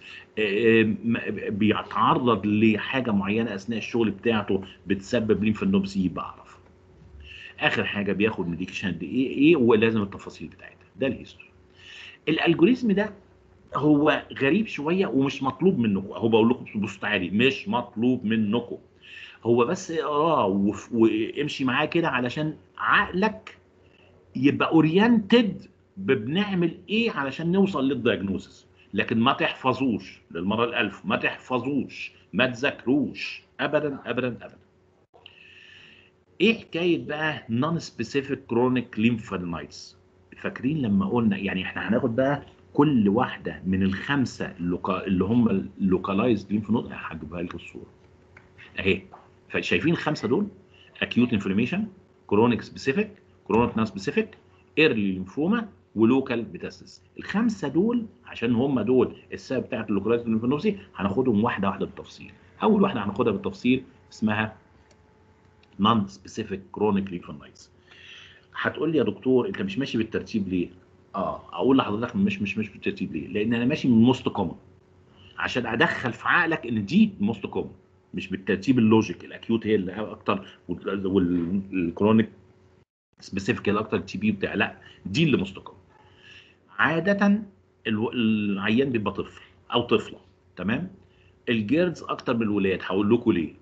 بيتعرض لحاجه معينه اثناء الشغل بتاعته بتسبب ليمفانوبسي يبقى اعرف اخر حاجه بياخد ميديكيشن قد ايه ايه ولازم التفاصيل بتاعتها ده الهيستوري الالجوريزم ده هو غريب شويه ومش مطلوب منكم هو بقول لكم بصوت عالي مش مطلوب منكم هو بس اقراه وف- وامشي معاه كده علشان عقلك يبقى اورينتد بنعمل ايه علشان نوصل للدياجنوزس لكن ما تحفظوش للمره الالف ما تحفظوش ما تذاكروش ابدا ابدا ابدا ايه حكايه بقى نون سبيسيفيك كرونيك ليمفادينايتس فاكرين لما قلنا يعني احنا هناخد بقى كل واحده من الخمسه اللوكا اللي هم اللوكالايزد ليمف نود هجيبها لكم الصوره اهي فشايفين الخمسه دول اكيوت انفلاميشن كرونيك سبيسيفيك كرونيك نون سبيسيفيك ايرلي ليمفوما ولوكال بيتاسيس الخمسه دول عشان هم دول السبب بتاعت اللوكالايزد ليمفنوزي هناخدهم واحده واحده بالتفصيل اول واحده هناخدها بالتفصيل اسمها نون سبيسيفيك كرونيك ليمفنايتس هتقول لي يا دكتور انت مش ماشي بالترتيب ليه اه اقول لحضرتك مش مش مش بالترتيب ليه لان انا ماشي من موست كومن عشان ادخل في عقلك ان دي موست كومن مش بالترتيب اللوجيك الاكيوت هي اللي اكتر والكرونيك سبيسيفيك اللي اكتر تي بي بتاع لا دي اللي موست كومن عاده الو- العيان بيبقى طفل او طفله تمام الجيردز اكتر من الولاد هقول لكم ليه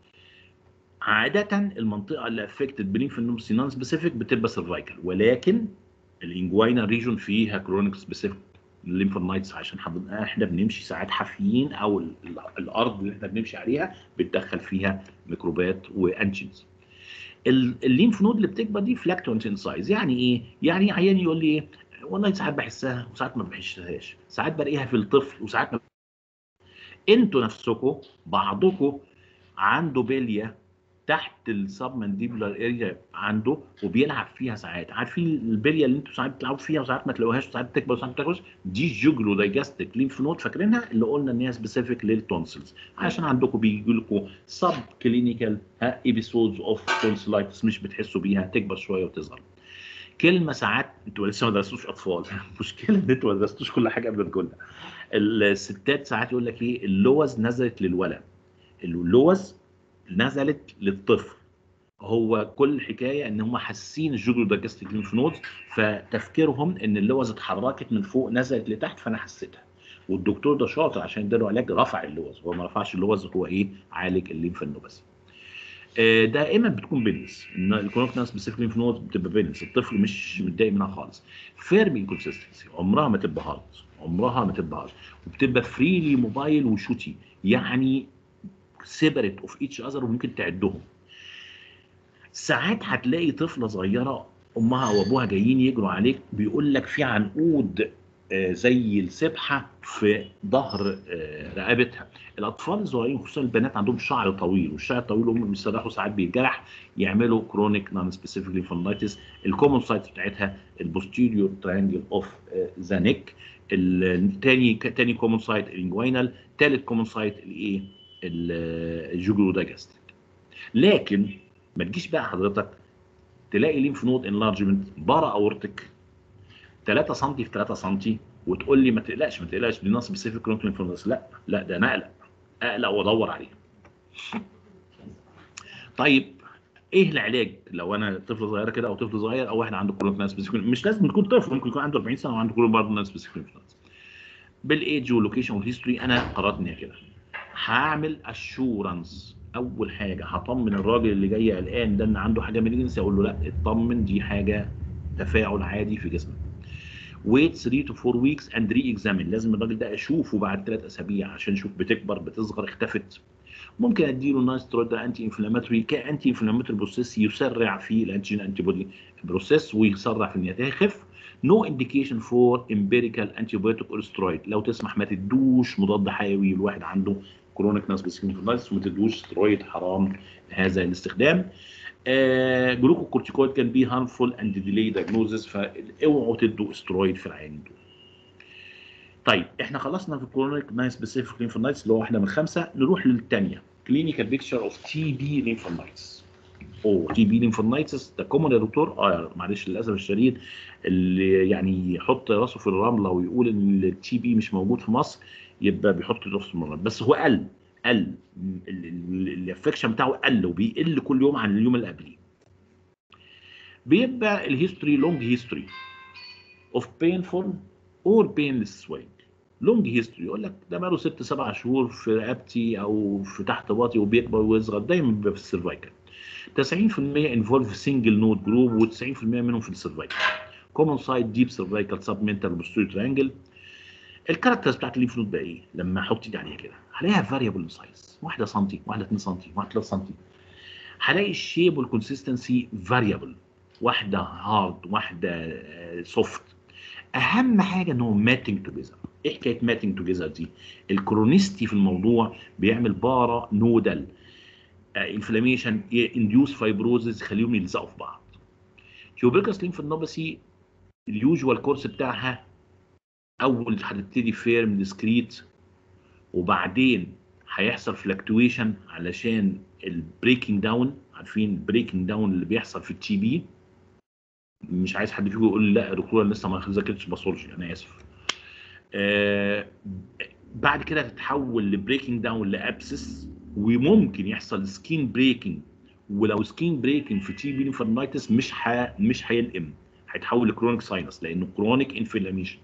عادة المنطقة اللي افكتد بليمفنوم نون سبيسيفيك بتبقى سيرفايكال ولكن الانجوينا ريجون فيها كرونيك سبيسيفيك الليمفونايتس عشان حض- احنا بنمشي ساعات حافيين او ال- ال- الارض اللي احنا بنمشي عليها بتدخل فيها ميكروبات وانجينز الليمف نود اللي بتكبر دي فلاكتونت ان سايز يعني ايه؟ يعني عيان يقول لي ايه؟ والله ساعات بحسها وساعات ما بحسهاش ساعات بلاقيها في الطفل وساعات ما انتوا نفسكم بعضكم عنده بليه تحت السب مانديبولار اريا عنده وبيلعب فيها ساعات عارفين البليه اللي انتوا ساعات بتلعبوا فيها وساعات ما تلاقوهاش وساعات بتكبر وساعات ما بتكبرش دي جوجلو دايجاستيك ليمف نود فاكرينها اللي قلنا ان هي سبيسيفيك للتونسلز عشان عندكم بيجي لكم سب كلينيكال ايبيسودز اوف تونسلايتس مش بتحسوا بيها تكبر شويه وتظهر كلمه ساعات انتوا لسه ما درستوش اطفال المشكله ان انتوا ما درستوش كل حاجه قبل ما تقولها الستات ساعات يقول لك ايه اللوز نزلت للولد اللوز نزلت للطفل هو كل الحكايه ان هم حاسين الجوجلو دايجستيك ليمف نودز فتفكيرهم ان اللوز اتحركت من فوق نزلت لتحت فانا حسيتها والدكتور ده شاطر عشان اداله علاج رفع اللوز هو ما رفعش اللوز هو ايه عالج الليمفانوباثي آه، دائما بتكون بينس ان الكرونيك ناس سبيسيفيك ليمف نودز بتبقى بينس الطفل مش متضايق منها خالص فيرمي كونسيستنسي عمرها ما تبقى هارد عمرها ما تبقى هارد وبتبقى فريلي موبايل وشوتي يعني سيبريت اوف ايتش اذر وممكن تعدهم ساعات هتلاقي طفله صغيره امها او ابوها جايين يجروا عليك بيقول لك في عنقود آه، زي السبحه في ظهر آه، رقبتها الاطفال الصغيرين خصوصا البنات عندهم شعر طويل والشعر الطويل هم بيصرخوا ساعات بيتجرح يعملوا كرونيك نون سبيسيفيك ليمفونايتس الكومن سايت بتاعتها البوستيريور ترينجل اوف ذا نيك الثاني تاني كومن سايت الانجوينال ثالث كومن سايت الايه الجوجلو دايجستيك لكن ما تجيش بقى حضرتك تلاقي ليمف نود انلارجمنت بارا اورتك 3 سم في 3 سم وتقول لي ما تقلقش ما تقلقش دي نون سبيسيفيك كرونيك ليمفونوز لا لا ده انا اقلق اقلق وادور عليه طيب ايه العلاج لو انا طفل صغير كده او طفل صغير او واحد عنده كرونيك نون سبيسيفيك مش لازم يكون طفل ممكن يكون عنده 40 سنه وعنده كرونيك برضه نون سبيسيفيك بالايدج واللوكيشن والهيستوري انا قررت اني كده هعمل اشورنس اول حاجه هطمن الراجل اللي جاي قلقان ده ان عنده حاجه مالجنسي اقول له لا اطمن دي حاجه تفاعل عادي في جسمك ويت 3 تو 4 ويكس اند ري اكزامين لازم الراجل ده اشوفه بعد ثلاث اسابيع عشان اشوف بتكبر بتصغر اختفت ممكن اديله نايس سترويد انتي انفلاماتوري كانتي انفلاماتوري بروسيس يسرع في الانتيجين انتي بودي بروسيس ويسرع في ان يخف نو انديكيشن فور امبيريكال انتيبيوتيك اور سترويد لو تسمح ما تدوش مضاد حيوي الواحد عنده كرونيك ناس بسكينوفلايتس وما تدوش سترويد حرام هذا الاستخدام آه جلوكوكورتيكويد كان بي هارمفول اند ديلي دايجنوزس فاوعوا تدوا سترويد في العيانين دول طيب احنا خلصنا في الكرونيك ناين سبيسيفيك لينفونايتس اللي هو واحده من خمسه نروح للثانيه كلينيكال بيكتشر اوف تي بي لينفونايتس اوه تي بي لينفونايتس ده كومون يا دكتور اه معلش للاسف الشديد اللي يعني يحط راسه في الرمله ويقول ان التي بي مش موجود في مصر يبقى بيحط راسه في الرمله بس هو قل قل الافكشن بتاعه قل وبيقل كل يوم عن اليوم اللي قبليه بيبقى الهيستوري لونج هيستوري اوف بينفول اور بينلس سوينج لونج هيستوري يقول لك ده بقاله ست سبع شهور في رقبتي او في تحت باطي وبيكبر ويصغر دايما بيبقى في السيرفايكال 90% انفولف سنجل نود جروب و90% منهم في السيرفايكال كومون سايد ديب سيرفايكال سب منتال بوستيريور ترينجل الكاركترز بتاعت الليف نود بقى ايه؟ لما احط ايدي عليها كده هلاقيها فاريبل سايز واحده سم واحده 2 سم واحده 3 سم هلاقي الشيب والكونسستنسي فاريبل واحده هارد واحده سوفت اهم حاجه ان هو ماتنج توجذر ايه حكايه ماتنج توجذر دي الكرونيستي في الموضوع بيعمل بارا نودال انفلاميشن انديوس فايبروزز يخليهم يلزقوا في بعض تيوبركس ليمفنوباسي اليوجوال كورس بتاعها اول هتبتدي فيرم ديسكريت وبعدين هيحصل فلكتويشن علشان البريكنج داون عارفين البريكنج داون اللي بيحصل في التي بي مش عايز حد فيكم يقول لي لا يا دكتور انا لسه ما ذاكرتش باثولوجي انا اسف آه بعد كده تتحول لبريكنج داون لابسس وممكن يحصل سكين بريكنج ولو سكين بريكنج في تي بي ليمفادينايتس مش ح... مش هيلئم هيتحول لكرونيك ساينس لانه كرونيك انفلاميشن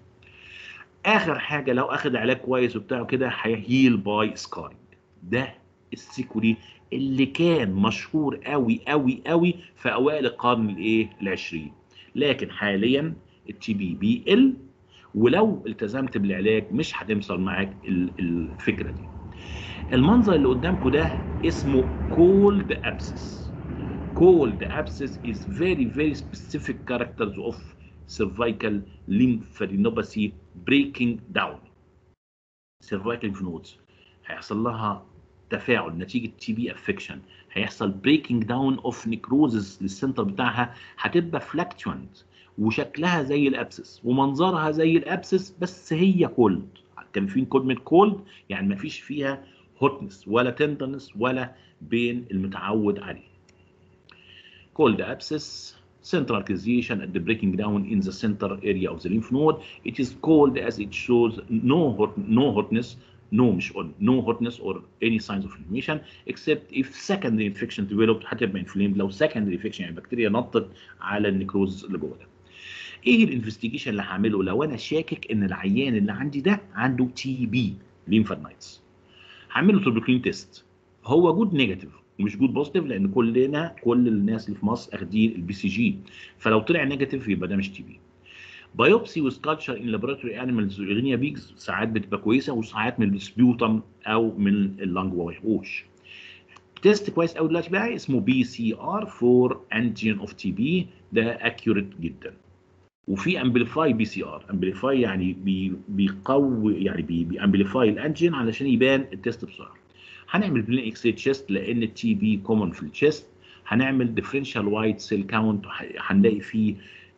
اخر حاجه لو اخد علاج كويس وبتاع كده هيهيل باي سكارينج ده السيكولي اللي كان مشهور قوي قوي قوي في اوائل القرن الايه العشرين لكن حاليا التي بي بيقل ولو التزمت بالعلاج مش هتمثل معاك الفكره دي المنظر اللي قدامكم ده اسمه cold abscess cold abscess is very very specific characters of cervical lymphadenopathy breaking down cervical lymph nodes هيحصل لها تفاعل نتيجه تي بي افكشن هيحصل بريكنج داون اوف نيكروزز للسنتر بتاعها هتبقى فلاكتوانت وشكلها زي الابسس ومنظرها زي الابسس بس هي كولد كان في كلمه كولد يعني ما فيش فيها هوتنس ولا تندرنس ولا بين المتعود عليه cold abscess central causation at the breaking down in the center area of the lymph node it is cold as it shows no hot no hotness no مش on no hotness or any signs of inflammation except if secondary infection developed هتبقى inflamed لو secondary infection يعني بكتيريا نطت على النيكروز اللي جوه ده ايه الانفستيجيشن اللي هعمله لو انا شاكك ان العيان اللي عندي ده عنده تي بي ليمفادنايتس هعمل له تروبوكلين تيست هو جود نيجاتيف مش جود بوزيتيف لان كلنا كل الناس اللي في مصر اخدين البي سي جي فلو طلع نيجاتيف يبقى ده مش تي بي بايوبسي وسكالتشر ان لابوراتوري انيمالز غينيا بيجز ساعات بتبقى كويسه وساعات من السبيوتم او من اللنج وحوش تيست كويس قوي دلوقتي بقى اسمه بي سي ار فور انتيجين اوف تي بي ده اكيوريت جدا وفي امبليفاي بي سي ار امبليفاي يعني بي بيقوي يعني بي بيامبليفاي الانجين علشان يبان التيست بسرعه هنعمل بلين اكس تشيست لان التي بي كومن في التشيست هنعمل ديفرنشال وايت سيل كاونت هنلاقي فيه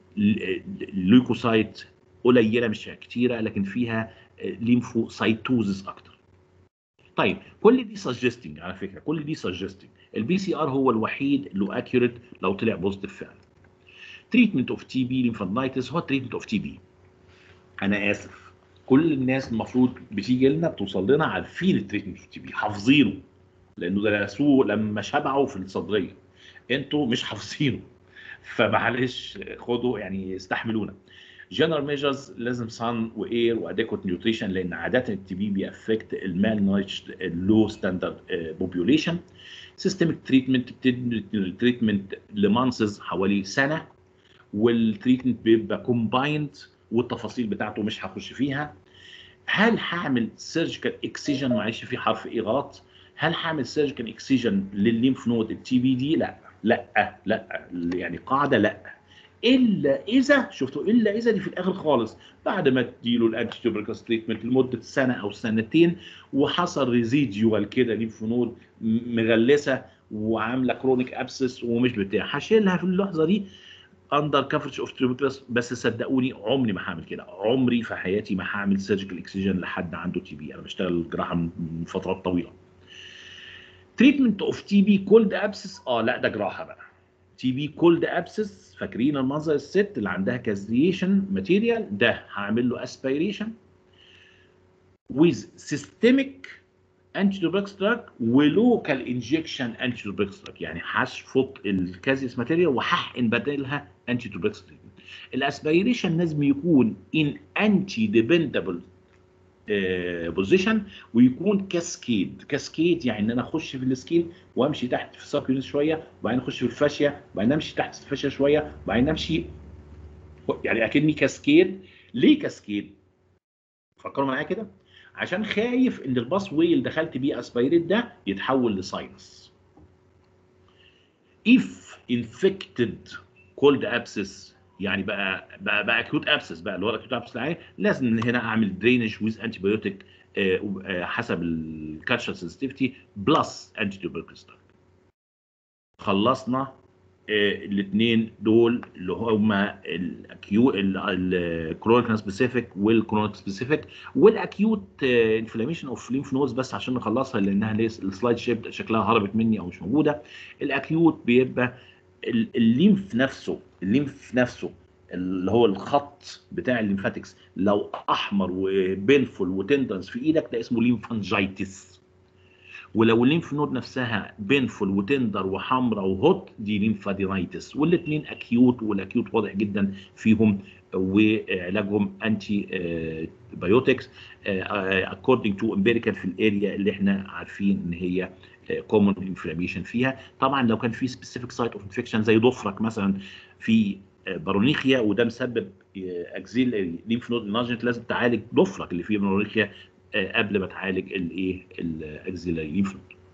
الليوكوسايت قليله مش كتيره لكن فيها ليمفوسايتوزس اكتر طيب كل دي سجستنج على فكره كل دي سجستنج البي سي ار هو الوحيد اللي اكيوريت لو طلع بوزيتيف فعلا تريتمنت اوف تي بي ليمفادينايتس هو تريتمنت اوف تي بي انا اسف كل الناس المفروض بتيجي لنا بتوصل لنا عارفين التريتمنت اوف تي بي حافظينه لانه درسوه لما شبعوا في الصدريه انتوا مش حافظينه فمعلش خدوا يعني استحملونا جنرال ميجرز لازم صن واير واديكوت نيوتريشن لان عاده التي بي بيأفكت المال نايتش اللو ستاندرد بوبيوليشن سيستميك تريتمنت تريتمنت لمانسز حوالي سنه والتريتمنت بيبقى كومبايند والتفاصيل بتاعته مش هخش فيها هل هعمل سيرجيكال اكسجن معلش في حرف ايه غلط هل هعمل سيرجيكال اكسيجن للليمف نود التي بي دي لا لا لا يعني قاعده لا الا اذا شفتوا الا اذا دي في الاخر خالص بعد ما تديله الانتي تيوبركلوز تريتمنت لمده سنه او سنتين وحصل ريزيديوال كده ليمف نود مغلسه وعامله كرونيك ابسس ومش بتاع هشيلها في اللحظه دي اندر كفرج اوف تريبوتلس بس صدقوني عمري ما هعمل كده عمري في حياتي ما هعمل سيرجيكال اكسجين لحد عنده تي بي انا بشتغل جراحه من فترات طويله تريتمنت اوف تي بي كولد ابسس اه لا ده جراحه بقى تي بي كولد ابسس فاكرين المنظر الست اللي عندها كازريشن ماتيريال ده هعمل له اسبيريشن with systemic انتي دراج ولوكال انجكشن انتي دراج يعني هشفط الكازيس ماتيريال وهحقن بدلها انتي دراج الاسبيريشن لازم يكون ان انتي ديبندبل بوزيشن ويكون كاسكيد كاسكيد يعني ان انا اخش في السكين وامشي تحت في الساكيونس شويه وبعدين اخش في الفاشيه وبعدين امشي تحت الفاشيه شويه وبعدين امشي يعني اكني كاسكيد ليه كاسكيد فكروا معايا كده عشان خايف ان الباس واي اللي دخلت بيه اسبيريت ده يتحول لساينس if infected cold abscess يعني بقى بقى بقى اكيوت ابسس بقى اللي هو الاكيوت ابسس العادي لازم هنا اعمل درينج ويز انتي بايوتيك حسب الكالتشر سنسيتيفيتي بلس انتي توبركلوز خلصنا الاثنين دول اللي هما الاكيو الكرونيك سبيسيفيك والكرونيك سبيسيفيك والاكيوت انفلاميشن اوف ليمف نودز بس عشان نخلصها لانها السلايد شيب شكلها هربت مني او مش موجوده الاكيوت بيبقى الليمف نفسه الليمف نفسه اللي هو الخط بتاع الليمفاتكس لو احمر وبينفول وتندنس في ايدك ده اسمه ليمفانجيتس ولو الليمف نود نفسها بينفول وتندر وحمراء وهوت دي ليمفادينايتس والاثنين اكيوت والاكيوت واضح جدا فيهم وعلاجهم انتي بايوتكس اكوردنج تو امبيريكال في الاريا اللي احنا عارفين ان هي كومون انفلاميشن فيها طبعا لو كان في سبيسيفيك سايت اوف انفكشن زي ضفرك مثلا في بارونيخيا وده مسبب اكزيل ليمف نود انرجنت لازم تعالج ضفرك اللي فيه بارونيخيا قبل ما تعالج الايه الاكزيلاري ليمف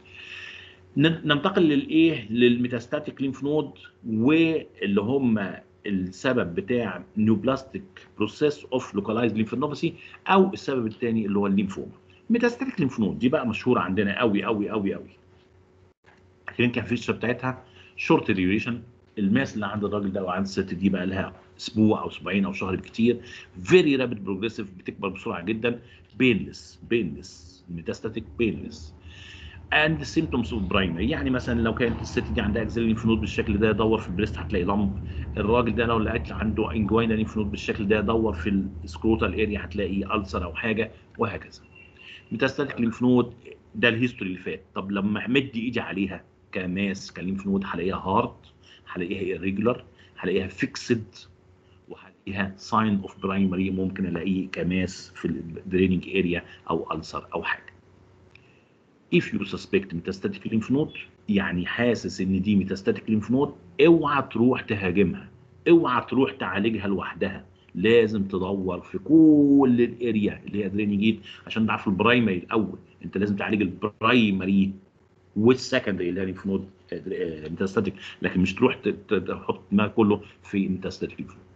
نود ننتقل للايه للميتاستاتيك ليمف نود واللي هم السبب بتاع نيوبلاستيك بروسيس اوف لوكالايزد ليمفنوباثي او السبب الثاني اللي هو الليمفوما ميتاستاتيك ليمف نود دي بقى مشهوره عندنا قوي قوي قوي قوي الكلينيكال فيتشر بتاعتها شورت ديوريشن الماس اللي عند الراجل ده وعند الست دي بقى لها اسبوع او اسبوعين او شهر بكتير فيري رابيد بروجريسيف بتكبر بسرعه جدا بينلس بينلس ميتاستاتيك بينلس اند سيمتومز اوف برايمري يعني مثلا لو كانت الست دي عندها اكزيل ليمف نود بالشكل ده دور في البريست هتلاقي لمب الراجل ده لو لقيت عنده انجوينا ليمف نود بالشكل ده دور في السكروتال اريا هتلاقي السر او حاجه وهكذا ميتاستاتيك ليمف نود ده الهيستوري اللي فات طب لما امد ايدي عليها كماس كليمف نود هلاقيها هارد هلاقيها irregular هلاقيها فيكسد وهلاقيها ساين اوف برايمري ممكن الاقيه كماس في الدريننج اريا او السر او حاجه if you suspect metastatic lymph node يعني حاسس ان دي metastatic lymph node اوعى تروح تهاجمها اوعى تروح تعالجها لوحدها لازم تدور في كل الاريا اللي هي درينيجيت عشان تعرف البرايمري الاول انت لازم تعالج البرايمري والسكندري اللي هي ليمف نود ميتاستاتيك لكن مش تروح تحط ما كله في ميتاستاتيك ليمف نود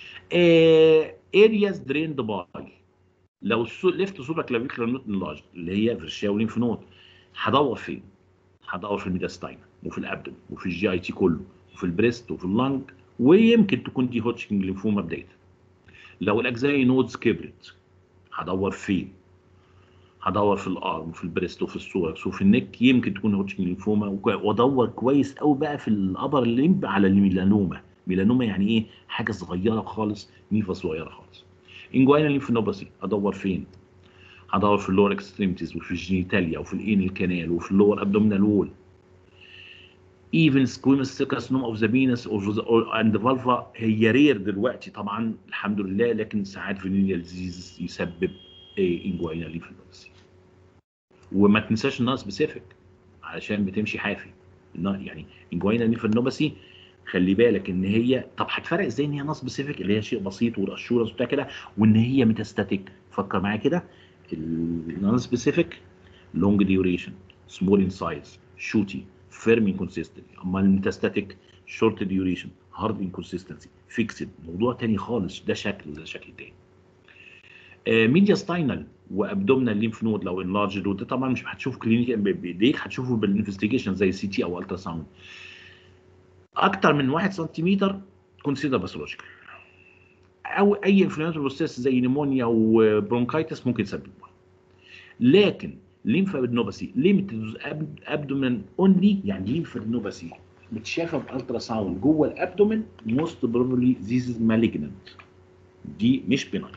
ارياز دريند باي لو ليفت سوبر كلافيكولار نوت انلارج اللي هي فيرشيا وليمف نود هدور فين؟ هدور في الميداستاين وفي الابدن وفي الجي اي تي كله وفي البريست وفي اللنج ويمكن تكون دي هوتشكينج ليمفوما بدايتها لو الاجزاء نودز كبرت هدور فين؟ هدور في الارم وفي البريست وفي السوركس وفي النك يمكن تكون هوتشكينج ليمفوما وادور كويس قوي بقى في الابر ليمب على الميلانوما ميلانوما يعني ايه حاجه صغيره خالص نيفه صغيره خالص انجوينا ليمفنوباثي ادور فين هدور في اللور اكستريمتيز وفي الجينيتاليا وفي الانال كانال وفي اللور ابدومينال وول even squamous cell carcinoma of the penis or the, or and the vulva هي رير دلوقتي طبعا الحمد لله لكن ساعات فينيريال ديزيز يسبب انجوينا ليمفنوباثي وما تنساش انها سبيسيفيك علشان بتمشي حافي يعني انجوينا ليمفنوباثي خلي بالك ان هي طب هتفرق ازاي ان هي نص سبيسيفيك اللي هي شيء بسيط والاشورس وبتاع كده وان هي ميتاستاتيك فكر معايا كده النون سبيسيفيك لونج ديوريشن سمول ان سايز شوتي فيرم انكونسيستنت اما الميتاستاتيك شورت ديوريشن هارد انكونسيستنسي فيكسد موضوع تاني خالص ده شكل وده شكل تاني ميديا ستاينال وابدومينال ليمف نود لو انلارج ده طبعا مش هتشوفه كلينيك بايديك هتشوفه بالانفستيجيشن زي سي تي او الترا ساوند اكتر من 1 سنتيمتر كونسيدر باثولوجيكال او اي انفلونزا بروسيس زي نيمونيا وبرونكايتس ممكن يسببها لكن ليمفادينوباثي ليميتد ابدومين اونلي يعني ليمفادينوباثي متشافه بالترا ساوند جوه الابدومين موست بروبلي ذيز مالجننت دي مش بناين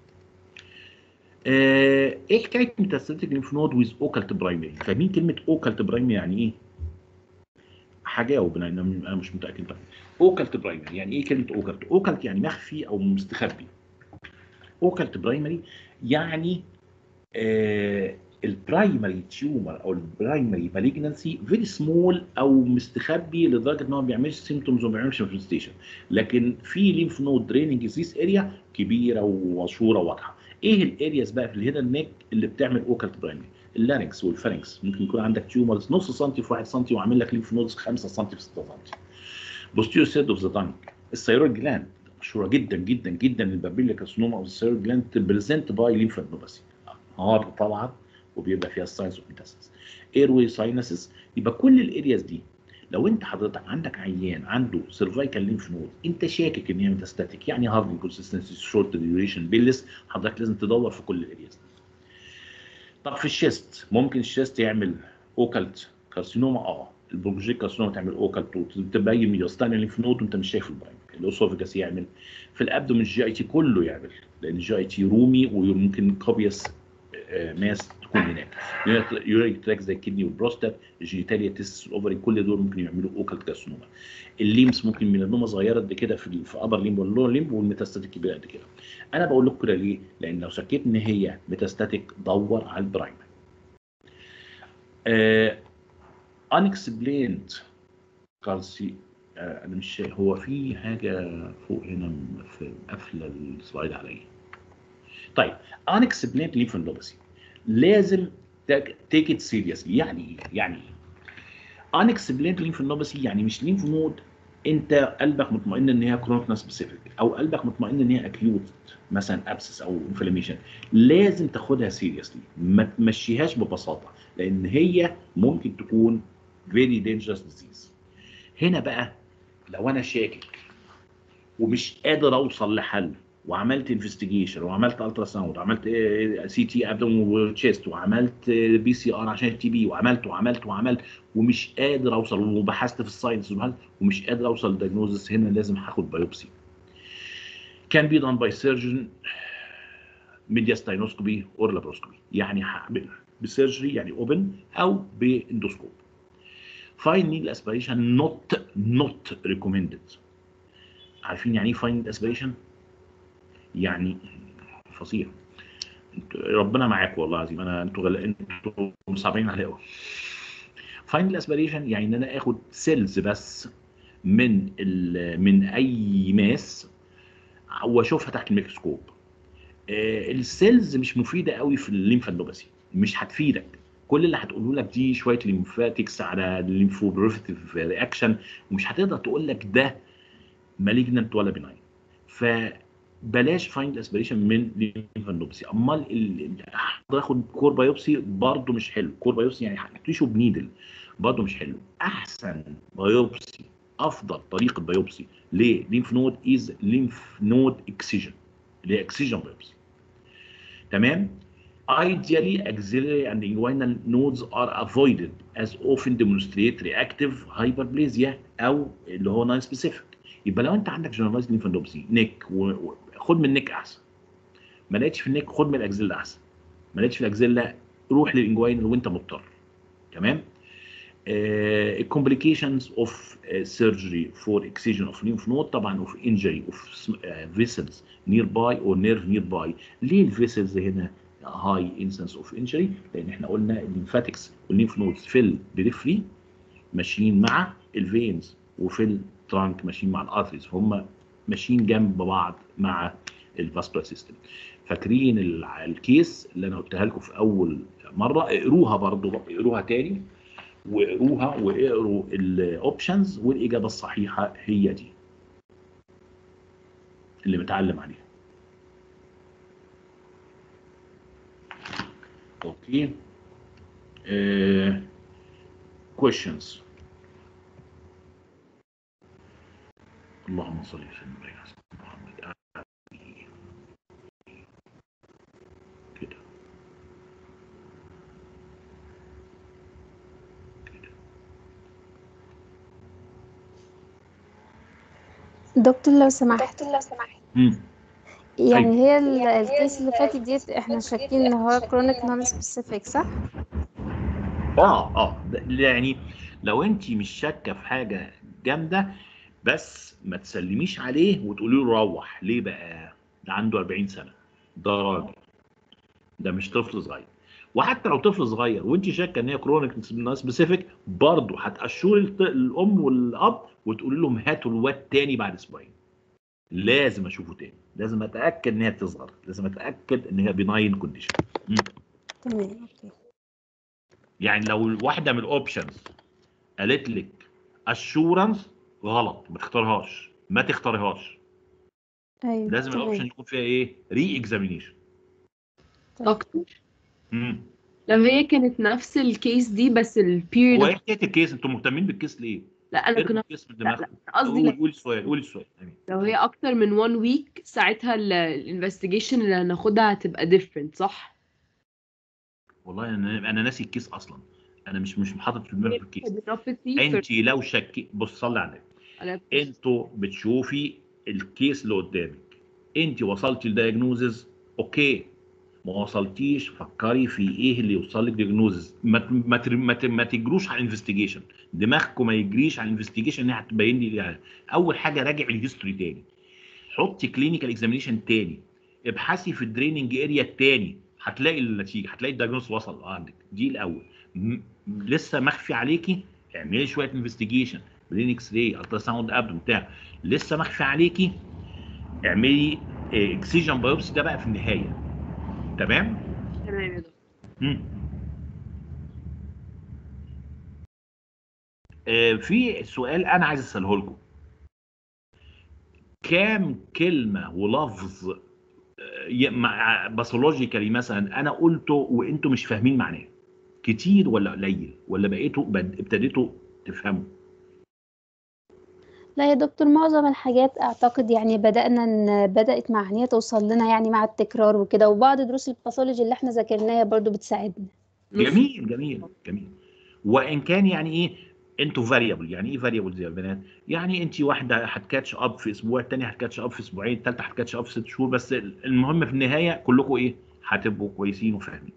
آه ايه حكايه ميتاستاتيك ليمف نود ويز اوكالت برايمري فاهمين كلمه اوكالت برايمري يعني ايه هجاوب انا انا مش متاكد بقى اوكالت برايمري يعني ايه كلمه اوكالت اوكالت يعني مخفي او مستخبي اوكالت برايمري يعني آه البرايمري تيومر او البرايمري مالجنسي فيري سمول او مستخبي لدرجه ان هو ما بيعملش سيمتومز وما بيعملش مانيفستيشن لكن في ليمف نود دريننج ديزيز اريا كبيره ومشهوره واضحه ايه الارياز بقى في الهيدن نيك اللي بتعمل اوكالت برايمري اللارنكس والفارنكس ممكن يكون عندك تيومرز نص سنتي في 1 سنتي وعامل لك ليمف نودز 5 سنتي في 6 سنتي بوستيريور سيد اوف ذا تانج الثيرويد جلاند مشهوره جدا جدا جدا البابيلا كارسينوما او الثيرويد جلاند بريزنت باي ليمفادنوباثي هارد طبعا وبيبقى فيها الساينس اوف ميتاسيس اير واي ساينسز يبقى كل الارياز دي لو انت حضرتك عندك عيان عنده سيرفايكال ليمف نود انت شاكك ان هي ميتاستاتيك يعني هارد انكونسستنسي شورت ديوريشن بيلس حضرتك لازم تدور في كل الارياز دي طب في الشيست ممكن الشيست يعمل اوكالت كارسينوما اه البروجيك كارسينوما تعمل اوكالت تبين ميوستانيا ليمف نود وانت مش شايف البرايم الاسوفجاس يعمل في الابدومين الجي اي تي كله يعمل لان الجي اي تي رومي وممكن كوبيس ماس تكون هناك يوريك تراك زي الكدني والبروستات الجينيتاليا تيست الاوفري كل دول ممكن يعملوا اوكالت كارسينوما الليمس ممكن ميلانوما صغيره قد كده في في ابر ليمب واللور ليمب والميتاستاتيك كبيره قد كده انا بقول لكم كده ليه؟ لان لو شكيت ان هي ميتاستاتيك دور على البرايمر آه unexplained كالسي آه انا مش شايف هو في حاجه فوق هنا في قافله السلايد عليا طيب unexplained lymphadenopathy لازم take it seriously يعني ايه؟ يعني ايه؟ unexplained lymphadenopathy يعني مش ليمف نود انت قلبك مطمئن ان هي كرونيك سبيسيفيك او قلبك مطمئن ان هي اكيوت مثلا ابسس او انفلاميشن لازم تاخدها سيريسلي ما تمشيهاش ببساطه لان هي ممكن تكون فيري دينجرس ديزيز هنا بقى لو انا شاكك ومش قادر اوصل لحل وعملت انفستيجيشن وعملت الترا ساوند وعملت سي تي ابدوم وتشيست وعملت بي سي ار عشان التي بي وعملت وعملت وعملت ومش قادر اوصل وبحثت في الساينس ومش قادر اوصل للدياجنوزس هنا لازم هاخد بايوبسي كان بي دون باي سيرجن ميدياستاينوسكوبي اور لابروسكوبي يعني بسيرجري يعني اوبن او باندوسكوب فاين نيد اسبيريشن نوت نوت ريكومندد عارفين يعني ايه فاين نيد اسبيريشن يعني فظيع ربنا معاك والله العظيم انا انتوا غل... انتوا مصعبين عليا قوي فاينل اسبيريشن يعني ان انا اخد سيلز بس من ال... من اي ماس واشوفها تحت الميكروسكوب آه السيلز مش مفيده قوي في الليمفادوباثي مش هتفيدك كل اللي هتقوله لك دي شويه ليمفاتكس على الليمفوبروفيتيف رياكشن ومش هتقدر تقول لك ده مالجننت ولا بناين ف بلاش فايند اسبريشن من ليمفانوبسي امال اخد كور بايوبسي برضه مش حلو كور بايوبسي يعني تيشو بنيدل برضه مش حلو احسن بايوبسي افضل طريقه بايوبسي لليمف نود از ليمف نود اكسجن اللي هي اكسجن بايوبسي تمام Ideally, axillary and inguinal nodes are avoided as often demonstrate reactive hyperplasia أو اللي هو non specific. يبقى لو أنت عندك generalized lymphadenopathy نيك خد من النك احسن ما لقيتش في النك خد من الاكزيلا احسن ما لقيتش في الاكزيلا روح للانجوين وانت مضطر تمام الكومبليكيشنز اوف سيرجري فور اكسجن اوف ليمف نود طبعا اوف انجري اوف فيسلز نير باي اور نيرف نير باي ليه الفيسلز هنا هاي انسنس اوف انجري لان احنا قلنا الليمفاتكس والليمف نودز في البريفري ماشيين مع الفينز وفي الترانك ماشيين مع الارتريز فهم ماشيين جنب بعض مع الفاسكولار سيستم فاكرين ال- الكيس اللي انا قلتها لكم في اول مره اقروها برضو اقروها تاني واقروها واقروا الاوبشنز والاجابه الصحيحه هي دي اللي متعلم عليها اوكي آه questions اللهم صل وسلم وبارك على سيدنا محمد آمين. كده كده دكتور لو سمحت مم. يعني هي ال- الكيس اللي فاتت ديت احنا شاكين ان هو كرونيك نون سبيسيفيك صح؟ اه اه ده- يعني لو انت مش شاكه في حاجه جامده بس ما تسلميش عليه وتقولي له روح ليه بقى ده عنده 40 سنه ده راجل ده مش طفل صغير وحتى لو طفل صغير وانت شاكه ان هي كرونيك سبيسيفيك برضه هتقشوري الط- الام والاب وتقولي لهم هاتوا الواد تاني بعد اسبوعين لازم اشوفه تاني لازم اتاكد ان هي بتصغر لازم اتاكد ان هي بناين كونديشن تمام اوكي يعني لو واحده من الاوبشنز قالت لك اشورنس غلط ما تختارهاش ما تختارهاش ايوه لازم تمام. الاوبشن يكون فيها ايه ري اكزامينيشن دكتور لو هي كانت نفس الكيس دي بس هو البيريد ايه حكايه الكيس انتوا مهتمين بالكيس ليه؟ لا انا ارموا كنا الكيس من لا لا دماغكم قصدي قول لو- قول السؤال قول السؤال أمين. لو هي اكتر من one week ساعتها الانفستيجيشن اللي هناخدها هتبقى different صح؟ والله انا انا ناسي الكيس اصلا انا مش مش حاطط في دماغي الكيس Pedopathy انت لو شكيت بص صلي على النبي في انتوا بتشوفي الكيس اللي قدامك انت وصلتي لدايجنوزز اوكي ما وصلتيش فكري في ايه اللي يوصل لك دايجنوزز ما ت- ما ت- ما, ت- ما تجروش على الانفستيجيشن دماغكم ما يجريش على الانفستيجيشن ان هي هتبين لي يعني. اول حاجه راجع الهيستوري تاني حطي كلينيكال اكزامينيشن تاني ابحثي في الدريننج اريا التاني هتلاقي النتيجه هتلاقي الدايجنوز وصل عندك دي الاول م- لسه مخفي عليكي اعملي شويه انفستيجيشن برين اكس راي الترا ساوند ابدو بتاع لسه مخفي عليكي اعملي اكسجين بايوبسي ده بقى في النهايه تمام تمام يا دكتور مم. آه، في سؤال انا عايز اساله لكم كام كلمه ولفظ آه، ي- مع باثولوجيكالي مثلا انا قلته وانتم مش فاهمين معناه كتير ولا قليل ولا بقيتوا بد- ابتديتوا تفهموا لا يا دكتور معظم الحاجات اعتقد يعني بدأنا ان بدأت معانيها توصل لنا يعني مع التكرار وكده وبعض دروس الباثولوجي اللي احنا ذاكرناها برضو بتساعدنا جميل جميل جميل وان كان يعني ايه انتوا فاريبل يعني ايه فاريبل يا بنات يعني انت واحده هتكاتش اب في اسبوع الثانيه هتكاتش اب في اسبوعين الثالثه هتكاتش اب في ست شهور بس المهم في النهايه كلكم ايه هتبقوا كويسين وفاهمين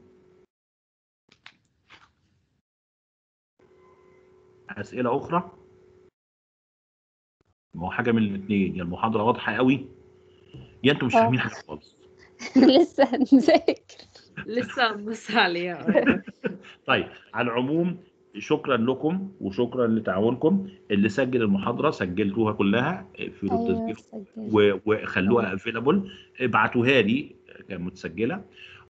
اسئله اخرى ما هو حاجه من الاثنين يا المحاضره واضحه قوي يا انتوا مش آه. فاهمين حاجه خالص لسه هنذاكر لسه هنبص عليها طيب على العموم شكرا لكم وشكرا لتعاونكم اللي سجل المحاضره سجلتوها كلها في ايوه التسجيل سجلت و- وخلوها افيلابل ابعتوها لي كانت متسجله